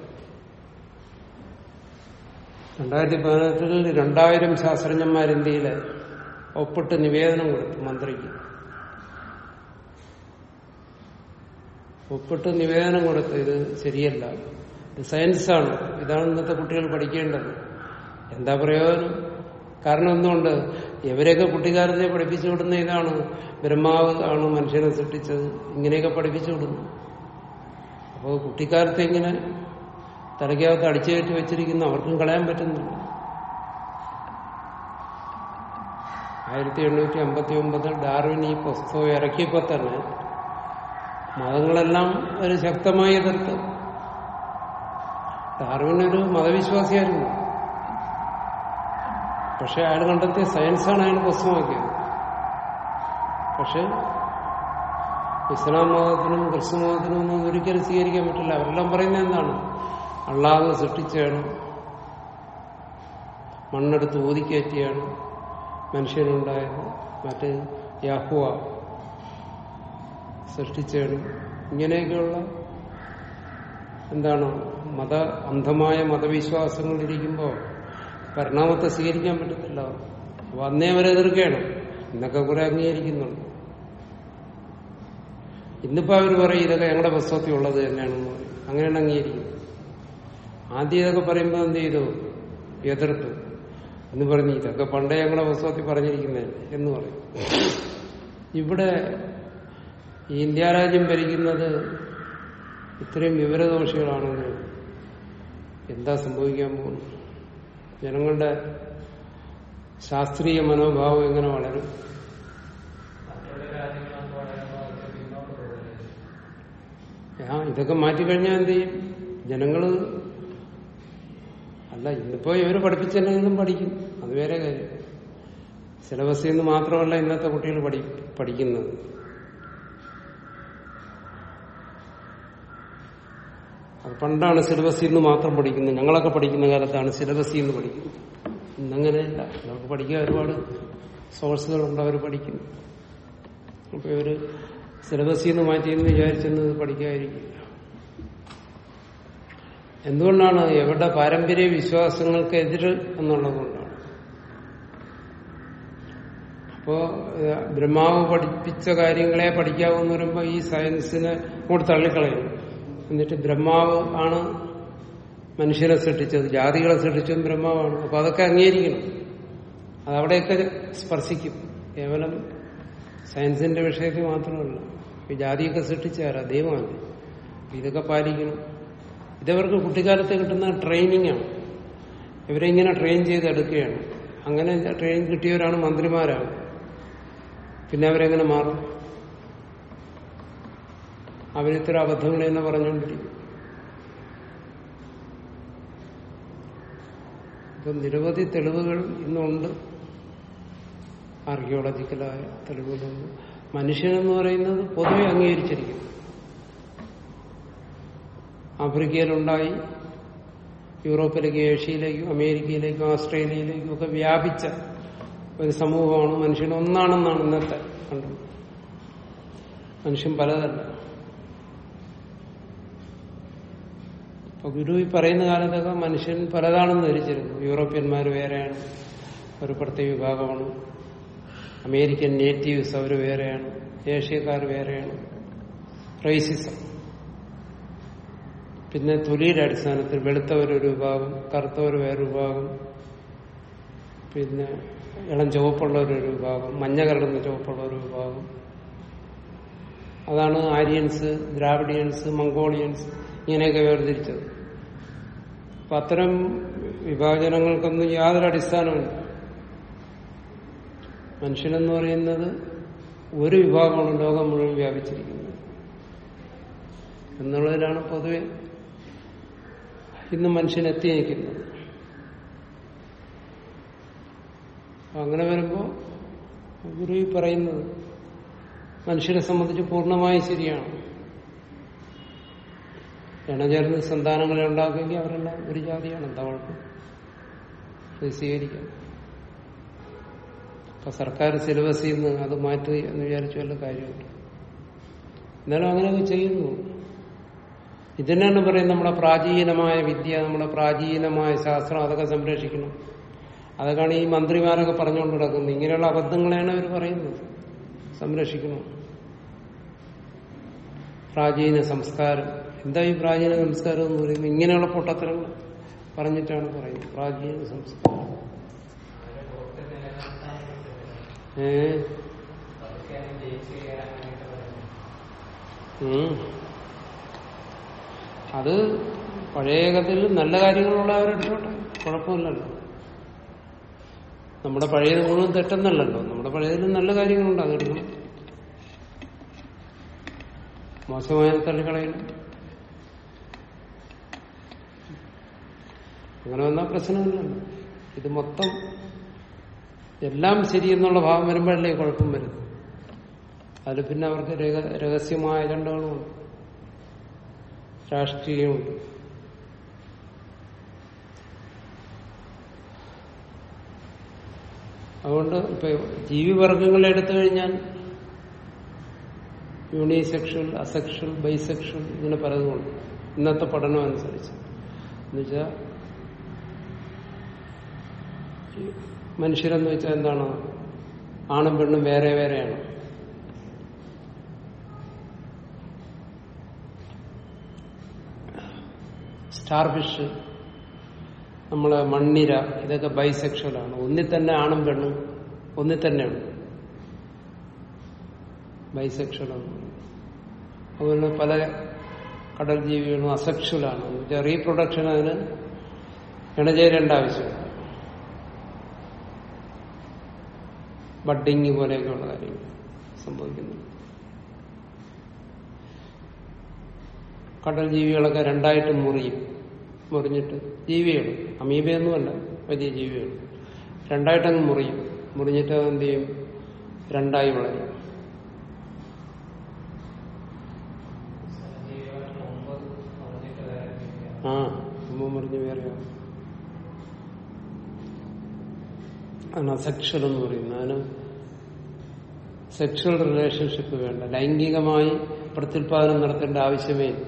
രണ്ടായിരത്തി പതിനെട്ടിൽ രണ്ടായിരം ശാസ്ത്രജ്ഞന്മാർ ഇന്ത്യയില് ഒപ്പിട്ട് നിവേദനം കൊടുത്തു മന്ത്രിക്ക് ഒപ്പിട്ട് നിവേദനം കൊടുത്തു ഇത് ശരിയല്ല ഇത് സയൻസാണ് ഇതാണ് ഇന്നത്തെ കുട്ടികൾ പഠിക്കേണ്ടത് എന്താ പ്രയോജനം കാരണം എന്തുകൊണ്ട് ഇവരെയൊക്കെ കുട്ടിക്കാലത്തെ പഠിപ്പിച്ചു വിടുന്ന ഇതാണ് ബ്രഹ്മാവ് ആണ് മനുഷ്യനെ സൃഷ്ടിച്ചത് ഇങ്ങനെയൊക്കെ പഠിപ്പിച്ചു വിടുന്നു അപ്പോൾ കുട്ടിക്കാലത്തെ ഇങ്ങനെ തലയ്ക്കകത്ത് അടിച്ചുകയറ്റി വെച്ചിരിക്കുന്ന അവർക്കും കളയാൻ പറ്റുന്നില്ല ആയിരത്തി എണ്ണൂറ്റി അമ്പത്തി ഒമ്പതിൽ ഡാർവിൻ ഈ പുസ്തകം ഇറക്കിയപ്പോൾ തന്നെ മതങ്ങളെല്ലാം ഒരു ശക്തമായി എതിർത്ത് ഡാർവിൻ ഒരു മതവിശ്വാസിയായിരുന്നു പക്ഷെ അയാൾ കണ്ടെത്തിയ സയൻസാണ് അയാൾ പുസ്തകമാക്കിയത് പക്ഷെ ഇസ്ലാം മതത്തിനും ക്രിസ്തു മതത്തിനും ഒന്നും ഒരിക്കലും സ്വീകരിക്കാൻ പറ്റില്ല അവരെല്ലാം പറയുന്നത് എന്താണ് അള്ളാഹ് സൃഷ്ടിച്ചാണ് മണ്ണെടുത്ത് ഊതിക്കയറ്റിയാണ് മനുഷ്യനുണ്ടായത് മറ്റ് യാഹുവ സൃഷ്ടിച്ചാണ് ഇങ്ങനെയൊക്കെയുള്ള എന്താണ് മത അന്ധമായ മതവിശ്വാസങ്ങളിരിക്കുമ്പോൾ പരിണാമത്തെ സ്വീകരിക്കാൻ പറ്റത്തില്ല അപ്പൊ അന്നേ അവരെ എതിർക്കുകയാണ് ഇന്നൊക്കെ കുറെ അംഗീകരിക്കുന്നുണ്ട് ഇന്നിപ്പോ അവർ പറയും ഇതൊക്കെ ഞങ്ങളുടെ പുസ്തകത്തിൽ ഉള്ളത് തന്നെയാണെന്ന് പറയും അങ്ങനെയാണ് അംഗീകരിക്കുന്നത് ആദ്യം ഇതൊക്കെ പറയുമ്പോൾ എന്ത് ചെയ്തു എതിർത്തു എന്ന് പറഞ്ഞു ഇതൊക്കെ പണ്ടേ ഞങ്ങളുടെ പുസ്തകത്തിൽ പറഞ്ഞിരിക്കുന്നതല്ലേ എന്ന് പറയും ഇവിടെ ഈ ഇന്ത്യ രാജ്യം ഭരിക്കുന്നത് ഇത്രയും വിവരദോഷികളാണെങ്കിൽ എന്താ സംഭവിക്കാൻ പോകുന്നു ജനങ്ങളുടെ ശാസ്ത്രീയ മനോഭാവം എങ്ങനെ വളരും ആ ഇതൊക്കെ മാറ്റിക്കഴിഞ്ഞാൽ എന്ത് ചെയ്യും ജനങ്ങള് അല്ല ഇന്നിപ്പോ ഇവര് പഠിപ്പിച്ചില്ലെങ്കിലും പഠിക്കും അത് വേറെ കാര്യം സിലബസിൽ നിന്ന് മാത്രമല്ല ഇന്നത്തെ കുട്ടികൾ പഠി പഠിക്കുന്നത് അത് പണ്ടാണ് സിലബസിൽ നിന്ന് മാത്രം പഠിക്കുന്നത് ഞങ്ങളൊക്കെ പഠിക്കുന്ന കാലത്താണ് സിലബസിൽ നിന്ന് പഠിക്കുന്നത് ഇന്നങ്ങനെയല്ല നമുക്ക് പഠിക്കാൻ ഒരുപാട് സോഴ്സുകളുണ്ട് അവർ പഠിക്കുന്നു അപ്പൊ ഇവര് സിലബസിൽ നിന്ന് മാറ്റിയെന്ന് വിചാരിച്ചെന്ന് പഠിക്കാതിരിക്കില്ല എന്തുകൊണ്ടാണ് എവിടെ പാരമ്പര്യ വിശ്വാസങ്ങൾക്ക് എതിര് എന്നുള്ളതുകൊണ്ടാണ് അപ്പോ ഏഹ്, ബ്രഹ്മാവ് പഠിപ്പിച്ച കാര്യങ്ങളെ പഠിക്കാവെന്ന് പറയുമ്പോൾ ഈ സയൻസിനെ കൂടെ തള്ളിക്കളയും എന്നിട്ട് ബ്രഹ്മാവ് ആണ് മനുഷ്യരെ സൃഷ്ടിച്ചത് ജാതികളെ സൃഷ്ടിച്ചതും ബ്രഹ്മാവാണ് അപ്പൊ അതൊക്കെ അംഗീകരിക്കണം അതവിടെയൊക്കെ സ്പർശിക്കും കേവലം സയൻസിന്റെ വിഷയത്തിൽ മാത്രമല്ല ഈ ജാതിയൊക്കെ സൃഷ്ടിച്ചാരാ ദൈവമല്ല അപ്പൊ ഇതൊക്കെ പാലിക്കണം ഇതവർക്ക് കുട്ടിക്കാലത്ത് കിട്ടുന്ന ട്രെയിനിങ് ആണ് ഇവരെ ഇങ്ങനെ ട്രെയിൻ ചെയ്തെടുക്കുകയാണ് അങ്ങനെ ട്രെയിൻ കിട്ടിയവരാണ് മന്ത്രിമാരാണ് പിന്നെ അവരെങ്ങനെ മാറും അവരിത്ര അബദ്ധങ്ങൾ എന്ന് പറഞ്ഞുകൊണ്ടിരിക്കും ഇപ്പം നിരവധി തെളിവുകൾ ഇന്നുണ്ട് ആർക്കിയോളജിക്കലായ തെളിവുകളുണ്ട് മനുഷ്യനെന്ന് പറയുന്നത് പൊതുവെ അംഗീകരിച്ചിരിക്കുന്നു ആഫ്രിക്കയിലുണ്ടായി യൂറോപ്പിലേക്കും ഏഷ്യയിലേക്കും അമേരിക്കയിലേക്കും ഓസ്ട്രേലിയയിലേക്കും ഒക്കെ വ്യാപിച്ച ഒരു സമൂഹമാണ് മനുഷ്യൻ ഒന്നാണെന്നാണ് ഇന്നത്തെ കണ്ടത് മനുഷ്യൻ പലതല്ല അപ്പൊ ഗുരു ഈ പറയുന്ന കാലത്തൊക്കെ മനുഷ്യൻ പലതാണെന്ന് ധരിച്ചിരുന്നു യൂറോപ്യന്മാർ വേറെയാണ് ഒരു പ്രത്യേക വിഭാഗമാണ് അമേരിക്കൻ നേറ്റീവ്സ് അവർ വേറെയാണ് ഏഷ്യക്കാർ വേറെയാണ് റേസിസം പിന്നെ തൊലിയുടെ അടിസ്ഥാനത്തിൽ വെളുത്തവരൊരു വിഭാഗം കറുത്തവർ വേറൊരു വിഭാഗം പിന്നെ ഇളം ചുവപ്പുള്ളവരൊരു വിഭാഗം മഞ്ഞ കലർന്ന ചുവപ്പുള്ള ഒരു വിഭാഗം അതാണ് ആര്യൻസ് ദ്രാവിഡിയൻസ് മംഗോളിയൻസ് ഇങ്ങനെയൊക്കെ വേർതിരിച്ചത് അപ്പൊ അത്തരം വിഭാജനങ്ങൾക്കൊന്നും യാതൊരു അടിസ്ഥാനമില്ല മനുഷ്യനെന്ന് പറയുന്നത് ഒരു വിഭാഗമാണ് ലോകം മുഴുവൻ വ്യാപിച്ചിരിക്കുന്നത് എന്നുള്ളതിലാണ് പൊതുവെ ഇന്ന് മനുഷ്യൻ എത്തി നിൽക്കുന്നത് അപ്പൊ അങ്ങനെ വരുമ്പോൾ ഗുരു ഈ പറയുന്നത് മനുഷ്യരെ സംബന്ധിച്ച് പൂർണ്ണമായും ശരിയാണ് ഇണചേർന്ന് സന്താനങ്ങളെ ഉണ്ടാക്കുമെങ്കിൽ അവരെല്ലാം ഒരു ജാതിയാണ് എന്താ കുഴപ്പം അത് സ്വീകരിക്കാം അപ്പൊ സർക്കാർ സിലബസിൽ നിന്ന് അത് മാറ്റി എന്ന് വിചാരിച്ചു വല്ല കാര്യമുണ്ട് എന്നാലും അങ്ങനെയൊക്കെ ചെയ്യുന്നു ഇതിനാണ് പറയുന്നത് നമ്മുടെ പ്രാചീനമായ വിദ്യ നമ്മുടെ പ്രാചീനമായ ശാസ്ത്രം അതൊക്കെ സംരക്ഷിക്കണം അതൊക്കെയാണ് ഈ മന്ത്രിമാരൊക്കെ പറഞ്ഞുകൊണ്ട് കിടക്കുന്നത് ഇങ്ങനെയുള്ള അബദ്ധങ്ങളെയാണ് അവർ പറയുന്നത് സംരക്ഷിക്കണം പ്രാചീന സംസ്കാരം എന്താ ഈ പ്രാചീന സംസ്കാരം എന്ന് പറയുന്നത് ഇങ്ങനെയുള്ള പൊട്ടത്തരങ്ങൾ പറഞ്ഞിട്ടാണ് പറയുന്നത് പ്രാചീന സംസ്കാരം ഏ ഉം. അത് പഴയകത്തിൽ നല്ല കാര്യങ്ങളുള്ളവരെടുത്തോട്ടെ കുഴപ്പമില്ലല്ലോ നമ്മുടെ പഴയത് മുഴുവൻ തെറ്റെന്നല്ലല്ലോ നമ്മുടെ പഴയതിൽ നല്ല കാര്യങ്ങളുണ്ട് അതെടുക്കണം മോശമായ തള്ളിക്കളയണം അങ്ങനെ വന്നാൽ പ്രശ്നമില്ലല്ലോ ഇത് മൊത്തം എല്ലാം ശരിയെന്നുള്ള ഭാവം വരുമ്പോഴല്ലേ കുഴപ്പം വരുന്നത് അതിൽ പിന്നെ അവർക്ക് രഹ- രഹസ്യമായ അജണ്ടകളുമുണ്ട് രാഷ്ട്രീയമുണ്ട് അതുകൊണ്ട് ഇപ്പൊ ജീവിവർഗങ്ങളെ എടുത്തു കഴിഞ്ഞാൽ യൂണിസെക്ഷൽ അസെക്ഷൽ ബൈസെക്ഷൽ ഇങ്ങനെ പലതുമുണ്ട് ഇന്നത്തെ പഠനം അനുസരിച്ച് എന്നുവെച്ചാൽ മനുഷ്യരെന്ന് വെച്ചാൽ എന്താണ് ആണും പെണ്ണും വേറെ വേറെയാണ് സ്റ്റാർഫിഷ് നമ്മളെ മണ്ണിര ഇതൊക്കെ ബൈസെക്ഷലാണ് ഒന്നിൽ തന്നെ ആണും പെണ്ണും ഒന്നിൽ തന്നെയാണ് ബൈസെക്ഷലാണ് അതുപോലെ പല കടൽ ജീവികളും അസെക്ഷലാണ് എന്നുവെച്ചാൽ റീപ്രൊഡക്ഷൻ അതിന് ഇണചേരേണ്ട ആവശ്യമില്ല ബഡ്ഡിങ് പോലെയൊക്കെയുള്ള കാര്യങ്ങൾ സംഭവിക്കുന്നു കടൽ ജീവികളൊക്കെ രണ്ടായിട്ട് മുറിയും മുറിഞ്ഞിട്ട് ജീവികൾ അമീബയൊന്നുമല്ല വലിയ ജീവികൾ രണ്ടായിട്ടങ്ങ് മുറിയും മുറിഞ്ഞിട്ട് അത് എന്ത് ചെയ്യും രണ്ടായി വളരും ആ അമ്മ മുറിഞ്ഞ് വേറെയാണ് ആണ് അസെക്ഷൽ എന്ന് പറയുന്നത് അതിന് സെക്ഷൽ റിലേഷൻഷിപ്പ് വേണ്ട ലൈംഗികമായി പ്രത്യുൽപാദനം നടത്തേണ്ട ആവശ്യമേ ഇല്ല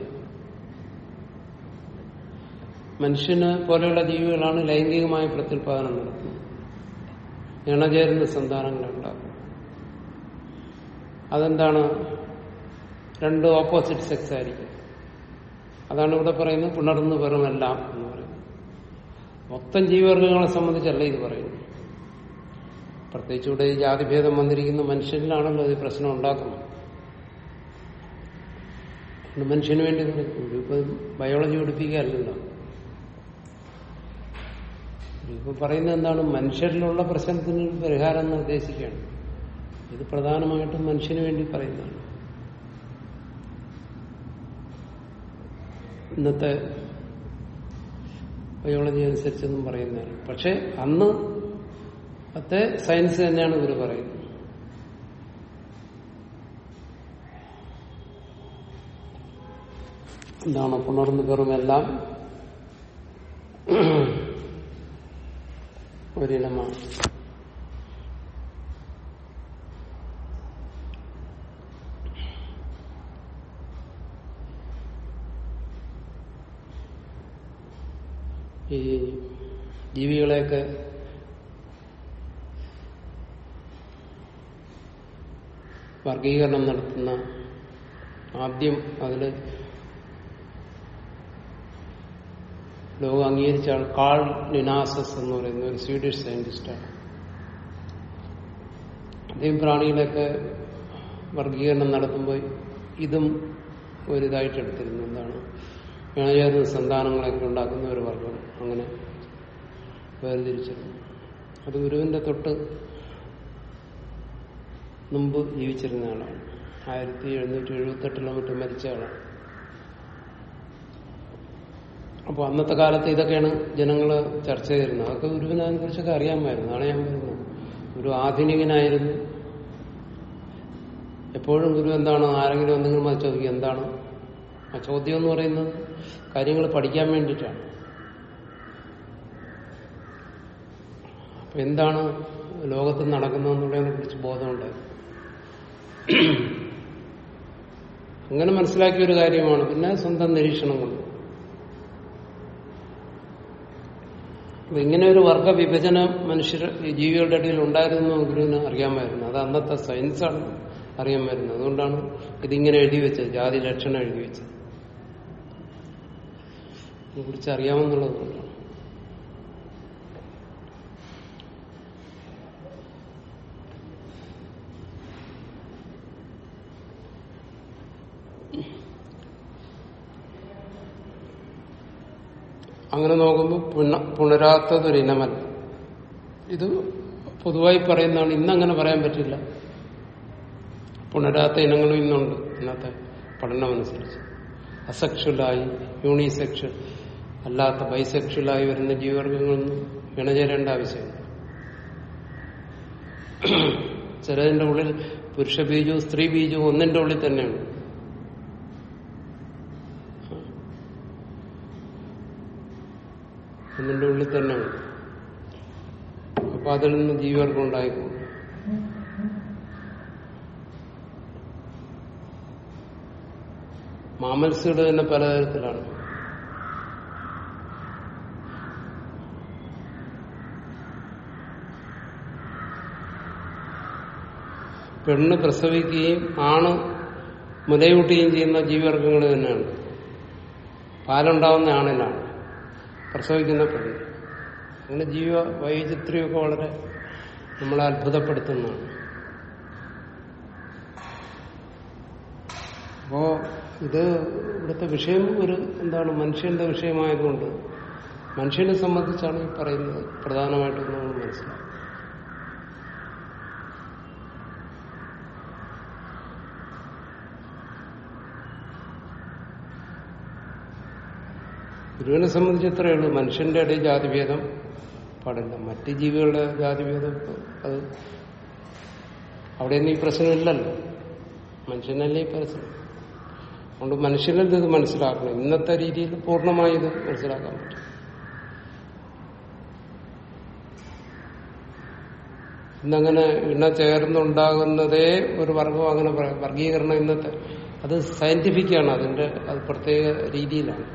മനുഷ്യന് പോലെയുള്ള ജീവികളാണ് ലൈംഗികമായ പ്രത്യുൽപാദനം നടത്തുന്നത് ഇണചേരുന്ന സന്താനങ്ങളെ ഉണ്ടാക്കും അതെന്താണ് രണ്ട് ഓപ്പോസിറ്റ് സെക്സ് ആയിരിക്കും അതാണ് ഇവിടെ പറയുന്നത് പുണർന്നു വെറുമെല്ലാം എന്ന് പറയുന്നത് മൊത്തം ജീവിവർഗങ്ങളെ സംബന്ധിച്ചല്ല ഇത് പറയുന്നത് പ്രത്യേകിച്ച് ഇവിടെ ഈ ജാതിഭേദം വന്നിരിക്കുന്ന മനുഷ്യനിലാണല്ലോ ഇത് പ്രശ്നം ഉണ്ടാക്കുന്നത് അതുകൊണ്ട് മനുഷ്യന് വേണ്ടി ഇപ്പൊ ബയോളജി പഠിപ്പിക്കുകയല്ലല്ലോ ഇപ്പൊ പറയുന്നത് എന്താണ് മനുഷ്യരിലുള്ള പ്രശ്നത്തിന് പരിഹാരം നിർദ്ദേശിക്കുകയാണ് ഇത് പ്രധാനമായിട്ടും മനുഷ്യന് വേണ്ടി പറയുന്നതാണ് ഇന്നത്തെ ബയോളജി അനുസരിച്ചൊന്നും പറയുന്നതാണ് പക്ഷെ അന്ന് അത്തെ സയൻസ് തന്നെയാണ് ഇവർ പറയുന്നത് എന്താണ് പുണർന്നു പെറുമെല്ലാം ഒരിനമാണ് ഈ ജീവികളെയൊക്കെ വർഗീകരണം നടത്തുന്ന ആദ്യം അതിൽ ലോകം അംഗീകരിച്ച ആൾ കാൾ ലിനാസസ് എന്ന് പറയുന്ന ഒരു സ്വീഡിഷ് സയന്റിസ്റ്റാണ് അദ്ദേഹം പ്രാണികളൊക്കെ വർഗീകരണം നടത്തുമ്പോൾ ഇതും ഒരിതായിട്ട് എടുത്തിരുന്നു എന്താണ് ഇണചേർന്ന സന്താനങ്ങളൊക്കെ ഉണ്ടാക്കുന്ന ഒരു വർഗം അങ്ങനെ വേർതിരിച്ചിരുന്നു അത് ഗുരുവിന്റെ തൊട്ട് മുമ്പ് ജീവിച്ചിരുന്ന ആളാണ് ആയിരത്തി എഴുന്നൂറ്റി എഴുപത്തെട്ടിലോ മറ്റും മരിച്ച ആളാണ് അപ്പോൾ അന്നത്തെ കാലത്ത് ഇതൊക്കെയാണ് ജനങ്ങൾ ചർച്ച ചെയ്തിരുന്നത് അതൊക്കെ ഗുരുവിനെ അതിനെക്കുറിച്ചൊക്കെ അറിയാമായിരുന്നു അതാണ് ഞാൻ പറയുന്നത് ഒരു ആധുനികനായിരുന്നു എപ്പോഴും ഗുരു എന്താണ് ആരെങ്കിലും എന്തെങ്കിലും അത് ചോദിക്കുക എന്താണ് ആ ചോദ്യം എന്ന് പറയുന്നത് കാര്യങ്ങൾ പഠിക്കാൻ വേണ്ടിയിട്ടാണ് അപ്പൊ എന്താണ് ലോകത്ത് നടക്കുന്നതെന്നുള്ളതിനെ കുറിച്ച് ബോധമുണ്ടായി അങ്ങനെ മനസ്സിലാക്കിയ ഒരു കാര്യമാണ് പിന്നെ സ്വന്തം നിരീക്ഷണം കൊണ്ട് അപ്പൊ ഇങ്ങനെ ഒരു വർഗ വിഭജനം മനുഷ്യർ ഈ ജീവികളുടെ ഇടയിൽ ഉണ്ടായിരുന്നു ഗുരുവിന് അറിയാമായിരുന്നു അത് അന്നത്തെ സയൻസാണ് അറിയാമായിരുന്നു അതുകൊണ്ടാണ് ഇതിങ്ങനെ എഴുതി വെച്ചത് ജാതി ലക്ഷണം എഴുതി വെച്ചത് ഇതിനെക്കുറിച്ച് അറിയാമെന്നുള്ളത് കൊണ്ടാണ് അങ്ങനെ നോക്കുമ്പോൾ പുണ പുണരാത്തതൊരിനമല്ല ഇത് പൊതുവായി പറയുന്നതാണ് ഇന്നങ്ങനെ പറയാൻ പറ്റില്ല പുണരാത്ത ഇനങ്ങളും ഇന്നുണ്ട് ഇന്നത്തെ പഠനമനുസരിച്ച് അസെക്ഷലായി യൂണിസെക്ഷൽ അല്ലാത്ത ബൈസെക്ഷലായി വരുന്ന ജീവവർഗങ്ങളൊന്നും ഇണചേരേണ്ട ആവശ്യമില്ല ചിലതിന്റെ ഉള്ളിൽ പുരുഷ ബീജവും സ്ത്രീ ബീജവും ഒന്നിന്റെ ഉള്ളിൽ തന്നെയാണ് ഒന്നിന്റെ ഉള്ളിൽ തന്നെയാണ് അപ്പൊ അതിൽ നിന്ന് ജീവവർഗം ഉണ്ടായിക്കോളും മാമൽസുകൾ തന്നെ പലതരത്തിലാണ് പെണ്ണ് പ്രസവിക്കുകയും ആണ് മുലയൂട്ടുകയും ചെയ്യുന്ന ജീവിവർഗങ്ങൾ തന്നെയാണ് പാലുണ്ടാവുന്ന ആണിനാണ് പ്രസവിക്കുന്ന പെണ്ണ് അങ്ങനെ ജീവ വൈചിത്ര്യമൊക്കെ വളരെ നമ്മളെ അത്ഭുതപ്പെടുത്തുന്നതാണ് അപ്പോ ഇത് ഇവിടുത്തെ വിഷയം ഒരു എന്താണ് മനുഷ്യന്റെ വിഷയമായതുകൊണ്ട് മനുഷ്യനെ സംബന്ധിച്ചാണ് ഈ പറയുന്നത് പ്രധാനമായിട്ടും നമ്മൾ മനസ്സിലാക്കും ഗുരുവിനെ സംബന്ധിച്ച് ഇത്രയേ ഉള്ളൂ മനുഷ്യന്റെ ഇടയിൽ ജാതിഭേദം പാടില്ല മറ്റ് ജീവികളുടെ ജാതിഭേദം അത് അവിടെയൊന്നും ഈ പ്രശ്നമില്ലല്ലോ മനുഷ്യനല്ലേ ഈ പ്രശ്നം അതുകൊണ്ട് മനുഷ്യനിൽ ഇത് മനസ്സിലാക്കണം ഇന്നത്തെ രീതിയിൽ പൂർണ്ണമായി ഇത് മനസ്സിലാക്കാൻ പറ്റും ഇന്നങ്ങനെ ഇണ ചേർന്നുണ്ടാകുന്നതേ ഒരു വർഗം അങ്ങനെ പറയാം വർഗീകരണം ഇന്നത്തെ അത് സയന്റിഫിക്കാണ് അതിന്റെ അത് പ്രത്യേക രീതിയിലാണ്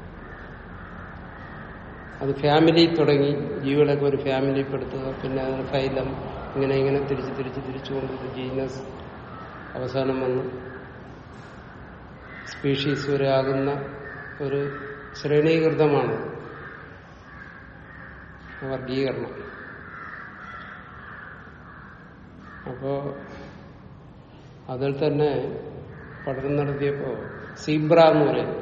അത് ഫാമിലി തുടങ്ങി ജീവികളൊക്കെ ഒരു ഫാമിലി പെടുത്തുക പിന്നെ അതിന് ഫൈലം ഇങ്ങനെ ഇങ്ങനെ തിരിച്ച് തിരിച്ച് തിരിച്ചുകൊണ്ട് ഒരു ജീനസ് അവസാനം വന്ന് സ്പീഷീസ് വരെ ആകുന്ന ഒരു ശ്രേണീകൃതമാണ് വർഗീകരണം അപ്പോ അതിൽ തന്നെ പഠനം നടത്തിയപ്പോ സീബ്ര എന്ന് പറയും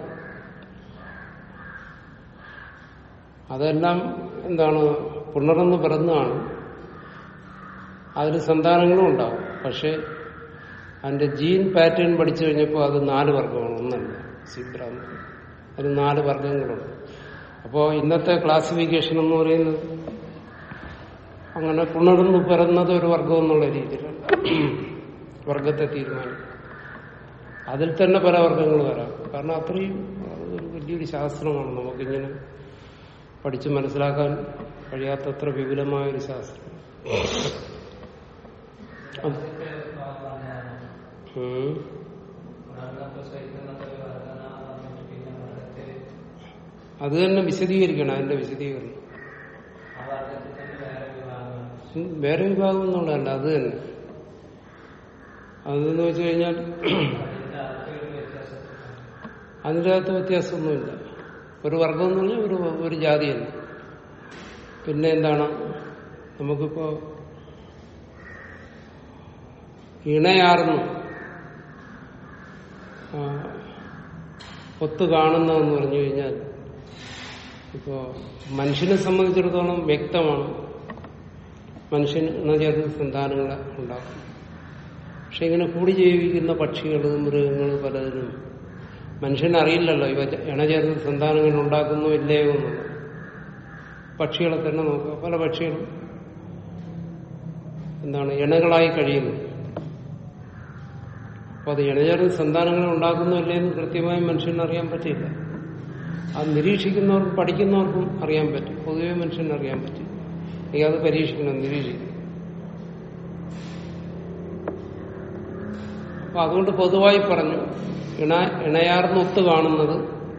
അതെല്ലാം എന്താണ് പുണർന്ന് പിറന്നതാണ് അതിൽ സന്താനങ്ങളും ഉണ്ടാവും പക്ഷെ അതിന്റെ ജീൻ പാറ്റേൺ പഠിച്ചു കഴിഞ്ഞപ്പോൾ അത് നാല് വർഗമാണ് ഒന്നല്ല സീബ്ര എന്ന് പറയും. അതിൽ നാല് വർഗങ്ങളുണ്ട് അപ്പോൾ ഇന്നത്തെ ക്ലാസിഫിക്കേഷൻ എന്ന് പറയുന്നത് അങ്ങനെ പുണർന്ന് പിറന്നത് ഒരു വർഗം എന്നുള്ള രീതിയിലാണ് വർഗത്തെ തീരുമാനിക്കും അതിൽ തന്നെ പല വർഗങ്ങൾ വരാം കാരണം അത്രയും അത് ഒരു വലിയൊരു ശാസ്ത്രമാണ് നമുക്കിങ്ങനെ പഠിച്ച് മനസ്സിലാക്കാൻ കഴിയാത്തത്ര വിപുലമായ ഒരു ശാസ്ത്രം അത്- ഉം. അത് തന്നെ വിശദീകരിക്കണം അതിന്റെ വിശദീകരണം ആ വർഗത്തിൽ തന്നെ വേറെ വിഭാഗം ഉം, വേറെ വിഭാഗം എന്നുള്ളതല്ല അത് തന്നെ അതെന്ന് വെച്ച് കഴിഞ്ഞാൽ അതിന്റെ അർത്ഥയുടെ വ്യത്യാസം അതിൻ്റെ അകത്ത് വ്യത്യാസമൊന്നുമില്ല ഒരു വർഗം എന്ന് പറഞ്ഞാൽ ഒരു ഒരു ജാതിയല്ല പിന്നെ എന്താണ് നമുക്കിപ്പോ ഇണയാർന്നു ആ, ഒത്തു കാണുന്നതെന്ന് പറഞ്ഞു കഴിഞ്ഞാൽ ഇപ്പോ മനുഷ്യനെ സംബന്ധിച്ചിടത്തോളം വ്യക്തമാണ് മനുഷ്യൻ ഇണചേർന്ന സന്താനങ്ങളെ ഉണ്ടാക്കും പക്ഷെ ഇങ്ങനെ കൂടി ജീവിക്കുന്ന പക്ഷികൾ മൃഗങ്ങൾ പലതിനും മനുഷ്യനറിയില്ലല്ലോ ഇവ ഇണചേർന്ന സന്താനങ്ങൾ ഉണ്ടാക്കുന്നോ ഇല്ലയോ എന്നുള്ളത് പക്ഷികളെ തന്നെ നോക്കുക പല പക്ഷികളും എന്താണ് ഇണകളായി കഴിയുന്നു അപ്പൊ അത് ഇണചേർന്ന സന്താനങ്ങൾ ഉണ്ടാക്കുന്നോ ഇല്ലയെന്ന് കൃത്യമായി മനുഷ്യന് അറിയാൻ പറ്റില്ല അത് നിരീക്ഷിക്കുന്നവർക്കും പഠിക്കുന്നവർക്കും അറിയാൻ പറ്റും പൊതുവെ മനുഷ്യന് അറിയാൻ പറ്റും അല്ലെങ്കിൽ അത് പരീക്ഷിക്കണം നിരീക്ഷിക്കണം അപ്പൊ അതുകൊണ്ട് പൊതുവായി പറഞ്ഞു ഇണ ഇണയാർന്നൊത്ത് കാണുന്നത്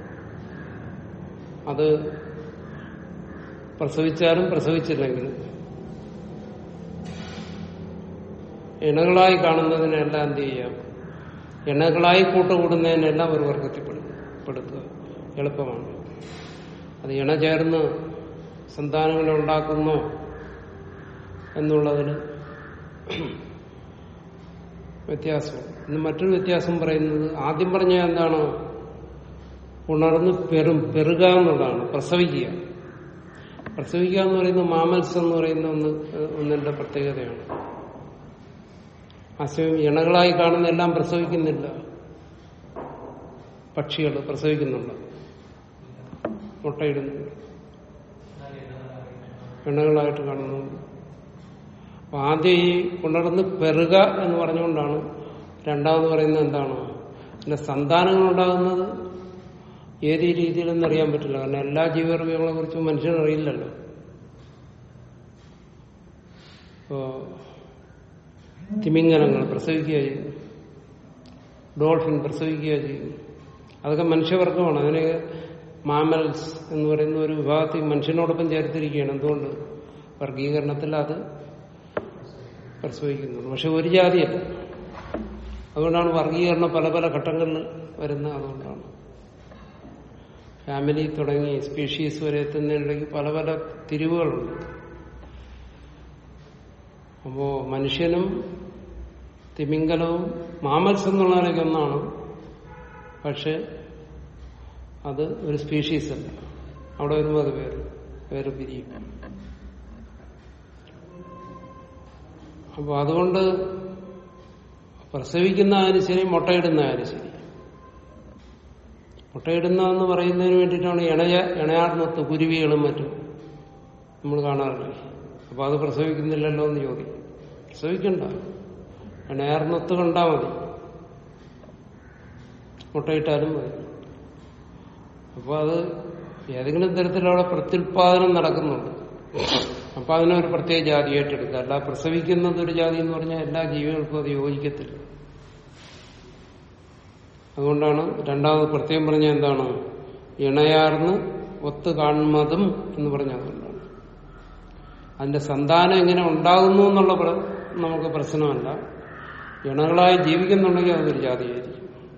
അത് പ്രസവിച്ചാലും പ്രസവിച്ചില്ലെങ്കിലും ഇണകളായി കാണുന്നതിനെല്ലാം എന്ത് ചെയ്യാം ഇണകളായി കൂട്ടുകൂടുന്നതിനെല്ലാം ഒരു വർഗത്തിൽ പെടും- പെടുത്തുക എളുപ്പമാണ് അത് ഇണ ചേർന്ന് സന്താനങ്ങളെ ഉണ്ടാക്കുന്നോ എന്നുള്ളതിന് വ്യത്യാസം ഇന്ന് മറ്റൊരു വ്യത്യാസം പറയുന്നത് ആദ്യം പറഞ്ഞ എന്താണ് ഉണർന്ന് പെറും പെറുക എന്നുള്ളതാണ് പ്രസവിക്കുക പ്രസവിക്കുക എന്ന് പറയുന്നത് മാമൽസ് എന്ന് പറയുന്ന ഒന്ന് ഒന്നിന്റെ പ്രത്യേകതയാണ് അസമയം ഇണകളായി കാണുന്ന എല്ലാം പ്രസവിക്കുന്നില്ല പക്ഷികൾ പ്രസവിക്കുന്നുണ്ട് മുട്ടയിടുന്നു ഇണകളായിട്ട് കാണുന്നു അപ്പൊ ആദ്യം ഈ ഉണർന്ന് പെറുക എന്ന് പറഞ്ഞുകൊണ്ടാണ് രണ്ടാമത് പറയുന്നത് എന്താണ് പിന്നെ സന്താനങ്ങൾ ഉണ്ടാകുന്നത് ഏത് രീതിയിലെന്ന് അറിയാൻ പറ്റില്ല കാരണം എല്ലാ ജീവവർഗങ്ങളെ കുറിച്ചും മനുഷ്യനറിയില്ലല്ലോ ഇപ്പോ തിമിംഗലങ്ങൾ പ്രസവിക്കുക ചെയ്യുന്നു ഡോൾഫിൻ പ്രസവിക്കുക ചെയ്യുന്നു അതൊക്കെ മനുഷ്യവർഗമാണ് അതിനെ മാമൽസ് എന്ന് പറയുന്ന ഒരു വിഭാഗത്തിൽ മനുഷ്യനോടൊപ്പം ചേർത്തിരിക്കുകയാണ് എന്തുകൊണ്ട് വർഗീകരണത്തിൽ അത് പ്രസവിക്കുന്നുണ്ട് പക്ഷെ ഒരു ജാതിയല്ല അതുകൊണ്ടാണ് വർഗീകരണം പല പല ഘട്ടങ്ങളിൽ വരുന്ന അതുകൊണ്ടാണ് ഫാമിലി തുടങ്ങി സ്പീഷീസ് വരെ എത്തുന്നതിനിടയ്ക്ക് പല പല തിരിവുകളുണ്ട് അപ്പോ മനുഷ്യനും തിമിംഗലവും മാമൽസ് എന്നുള്ളതിനൊക്കെ ഒന്നാണ് പക്ഷെ അത് ഒരു സ്പീഷീസ് അല്ല അവിടെ വരുമ്പോൾ അത് വേറെ വേറെ പിരിയും അപ്പൊ അതുകൊണ്ട് പ്രസവിക്കുന്ന ആയാലും ശരി മുട്ടയിടുന്ന ആയാലും ശരി മുട്ടയിടുന്ന എന്ന് പറയുന്നതിന് വേണ്ടിയിട്ടാണ് ഇണയ ഇണയാർന്നൊത്ത് കുരുവികളും മറ്റും നമ്മൾ കാണാറില്ലേ അപ്പൊ അത് പ്രസവിക്കുന്നില്ലല്ലോ എന്ന് ചോദിക്കും പ്രസവിക്കണ്ട ഇണയാർന്നൊത്ത് കണ്ടാൽ മതി മുട്ടയിട്ടാലും മതി അപ്പൊ അത് ഏതെങ്കിലും തരത്തിൽ അവിടെ പ്രത്യുൽപാദനം നടക്കുന്നുണ്ട് അപ്പൊ അതിനൊരു പ്രത്യേക ജാതിയായിട്ട് എടുക്കുക അല്ല പ്രസവിക്കുന്നത് ഒരു ജാതി എന്ന് പറഞ്ഞാൽ എല്ലാ ജീവികൾക്കും അത് യോജിക്കത്തില്ല അതുകൊണ്ടാണ് രണ്ടാമത് പ്രത്യേകം പറഞ്ഞ എന്താണ് ഇണയാർന്ന് ഒത്തു കാണുന്നതും എന്ന് പറഞ്ഞ അതുകൊണ്ടാണ് അതിന്റെ സന്താനം എങ്ങനെ ഉണ്ടാകുന്നു എന്നുള്ള പ്ര- നമുക്ക് പ്രശ്നമല്ല ഇണകളായി ജീവിക്കുന്നുണ്ടെങ്കിൽ അതൊരു ജാതിയായിരിക്കും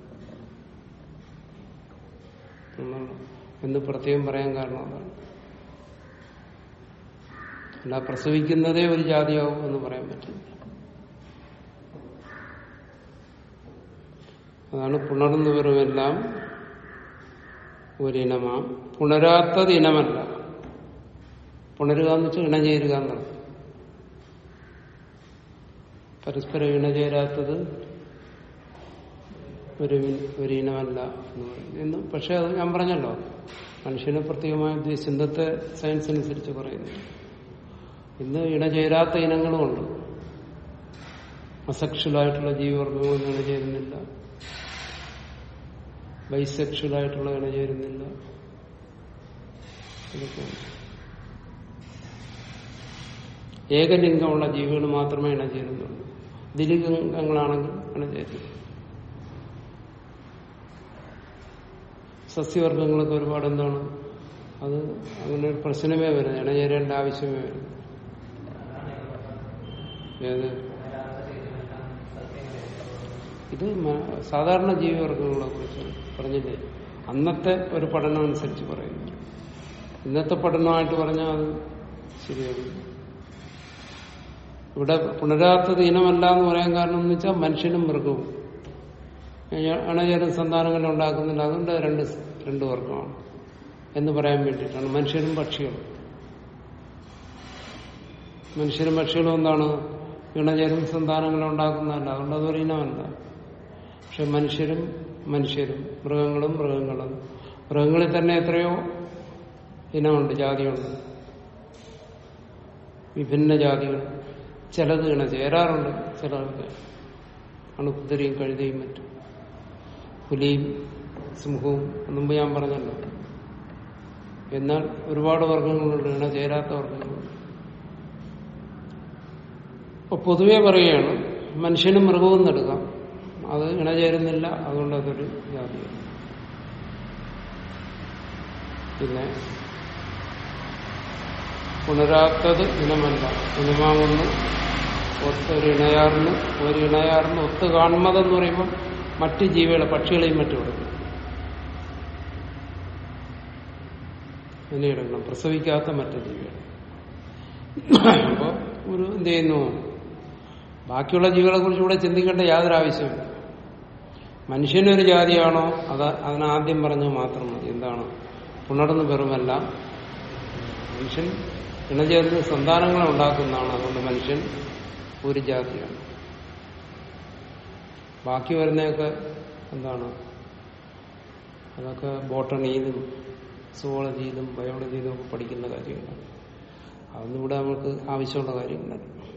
എന്നാണ് എന്ന് പ്രത്യേകം പറയാൻ കാരണം അതാണ് അല്ല പ്രസവിക്കുന്നതേ ഒരു ജാതിയാവും എന്ന് പറയാൻ പറ്റില്ല അതാണ് പുണർന്നു വെറുമെല്ലാം ഒരിനമാം പുണരാത്തത് ഇനമല്ല പുണരുക എന്ന് വെച്ചാൽ ഇണചേരുക എന്നർത്ഥം പരസ്പരം ഇണചേരാത്തത് ഒരു മി- ഒരു ഇനമല്ല എന്ന് പറയും എന്ന് പക്ഷെ അത് ഞാൻ പറഞ്ഞല്ലോ മനുഷ്യനെ പ്രത്യേകമായ ഉദ്ദേശിച്ച് ഇന്നത്തെ സയൻസ് അനുസരിച്ച് പറയുന്നു ഇന്ന് ഇണചേരാത്ത ഇനങ്ങളുമുണ്ട് അസെക്ഷലായിട്ടുള്ള ജീവിവർഗങ്ങളൊന്നും ഇണചേരുന്നില്ല ബൈസെക്ഷലായിട്ടുള്ള ഇണചേരുന്നില്ല ഇതൊക്കെയാണ് ഏകലിംഗമുള്ള ജീവികൾ മാത്രമേ ഇണചേരുന്നുള്ളൂ ദ്വിലിംഗങ്ങളാണെങ്കിൽ ഇണചേരും സസ്യവർഗങ്ങളൊക്കെ ഒരുപാട് എന്താണ് അത് അങ്ങനെ ഒരു പ്രശ്നമേ വരുന്നത് ഇണചേരേണ്ട ആവശ്യമേ വരും ഏത് ഇത് മ- സാധാരണ ജീവിവർഗങ്ങളെ കുറിച്ച് പറഞ്ഞില്ലേ അന്നത്തെ ഒരു പഠനം അനുസരിച്ച് പറയുന്നു ഇന്നത്തെ പഠനമായിട്ട് പറഞ്ഞാൽ അത് ശരിയാകും ഇവിടെ പുനരാത്തത് ഇനമല്ല എന്ന് പറയാൻ കാരണം എന്ന് വെച്ചാൽ മനുഷ്യനും മൃഗവും അണചേരും സന്താനങ്ങൾ ഉണ്ടാക്കുന്നില്ല അതുകൊണ്ട് രണ്ട് സ് രണ്ട് വർഗമാണ് എന്ന് പറയാൻ വേണ്ടിയിട്ടാണ് മനുഷ്യരും പക്ഷികളും മനുഷ്യരും പക്ഷികളും എന്താണ് ഇണചേരും സന്താനങ്ങൾ ഉണ്ടാക്കുന്നതല്ല അതുകൊണ്ട് അതൊരു ഇനമല്ല പക്ഷെ മനുഷ്യരും മനുഷ്യരും മൃഗങ്ങളും മൃഗങ്ങളും മൃഗങ്ങളിൽ തന്നെ എത്രയോ ഇനമുണ്ട് ജാതിയുണ്ട് വിഭിന്ന ജാതികൾ ചിലത് ഇണ ചേരാറുണ്ട് ചിലർക്ക് അണുക്കുതിരയും കഴുതയും മറ്റും പുലിയും സിംഹവും മുമ്പ് ഞാൻ പറഞ്ഞല്ലോ എന്നാൽ ഒരുപാട് വർഗങ്ങളുണ്ട് ഇണ ചേരാത്ത വർഗങ്ങളുണ്ട് അപ്പൊ പൊതുവെ പറയുകയാണ് മനുഷ്യനും മൃഗവും എടുക്കാം അത് ഇണചേരുന്നില്ല അതുകൊണ്ട് അതൊരു ജാതിയാണ് പിന്നെ പുണരാത്തത് ഇനമല്ല ഇനമാകുന്നു ഒത്തൊരു ഇണയാർന്ന് ഒരു ഇണയാർന്ന് ഒത്ത് കാണുന്നതെന്ന് പറയുമ്പോൾ മറ്റ് ജീവികളെ പക്ഷികളെയും മറ്റും എടുക്കും എടുക്കണം പ്രസവിക്കാത്ത മറ്റ് ജീവികൾ അപ്പോ ഒരു എന്ത് ചെയ്യുന്നു ബാക്കിയുള്ള ജീവികളെ കുറിച്ച് ഇവിടെ ചിന്തിക്കേണ്ട യാതൊരു ആവശ്യമില്ല മനുഷ്യനൊരു ജാതിയാണോ അത് അതിനാദ്യം പറഞ്ഞത് മാത്രം മതി എന്താണ് പുണർന്ന് വെറുമല്ല മനുഷ്യൻ ഇണചേർന്ന് സന്താനങ്ങളെ ഉണ്ടാക്കുന്നതാണ് അതുകൊണ്ട് മനുഷ്യൻ ഒരു ജാതിയാണ് ബാക്കി വരുന്നതൊക്കെ എന്താണ് അതൊക്കെ ബോട്ടണിയിലും സുവോളജിയിലും ബയോളജിയിലും ഒക്കെ പഠിക്കുന്ന കാര്യങ്ങളാണ് അതൊന്നും ഇവിടെ നമുക്ക് ആവശ്യമുള്ള കാര്യങ്ങളല്ല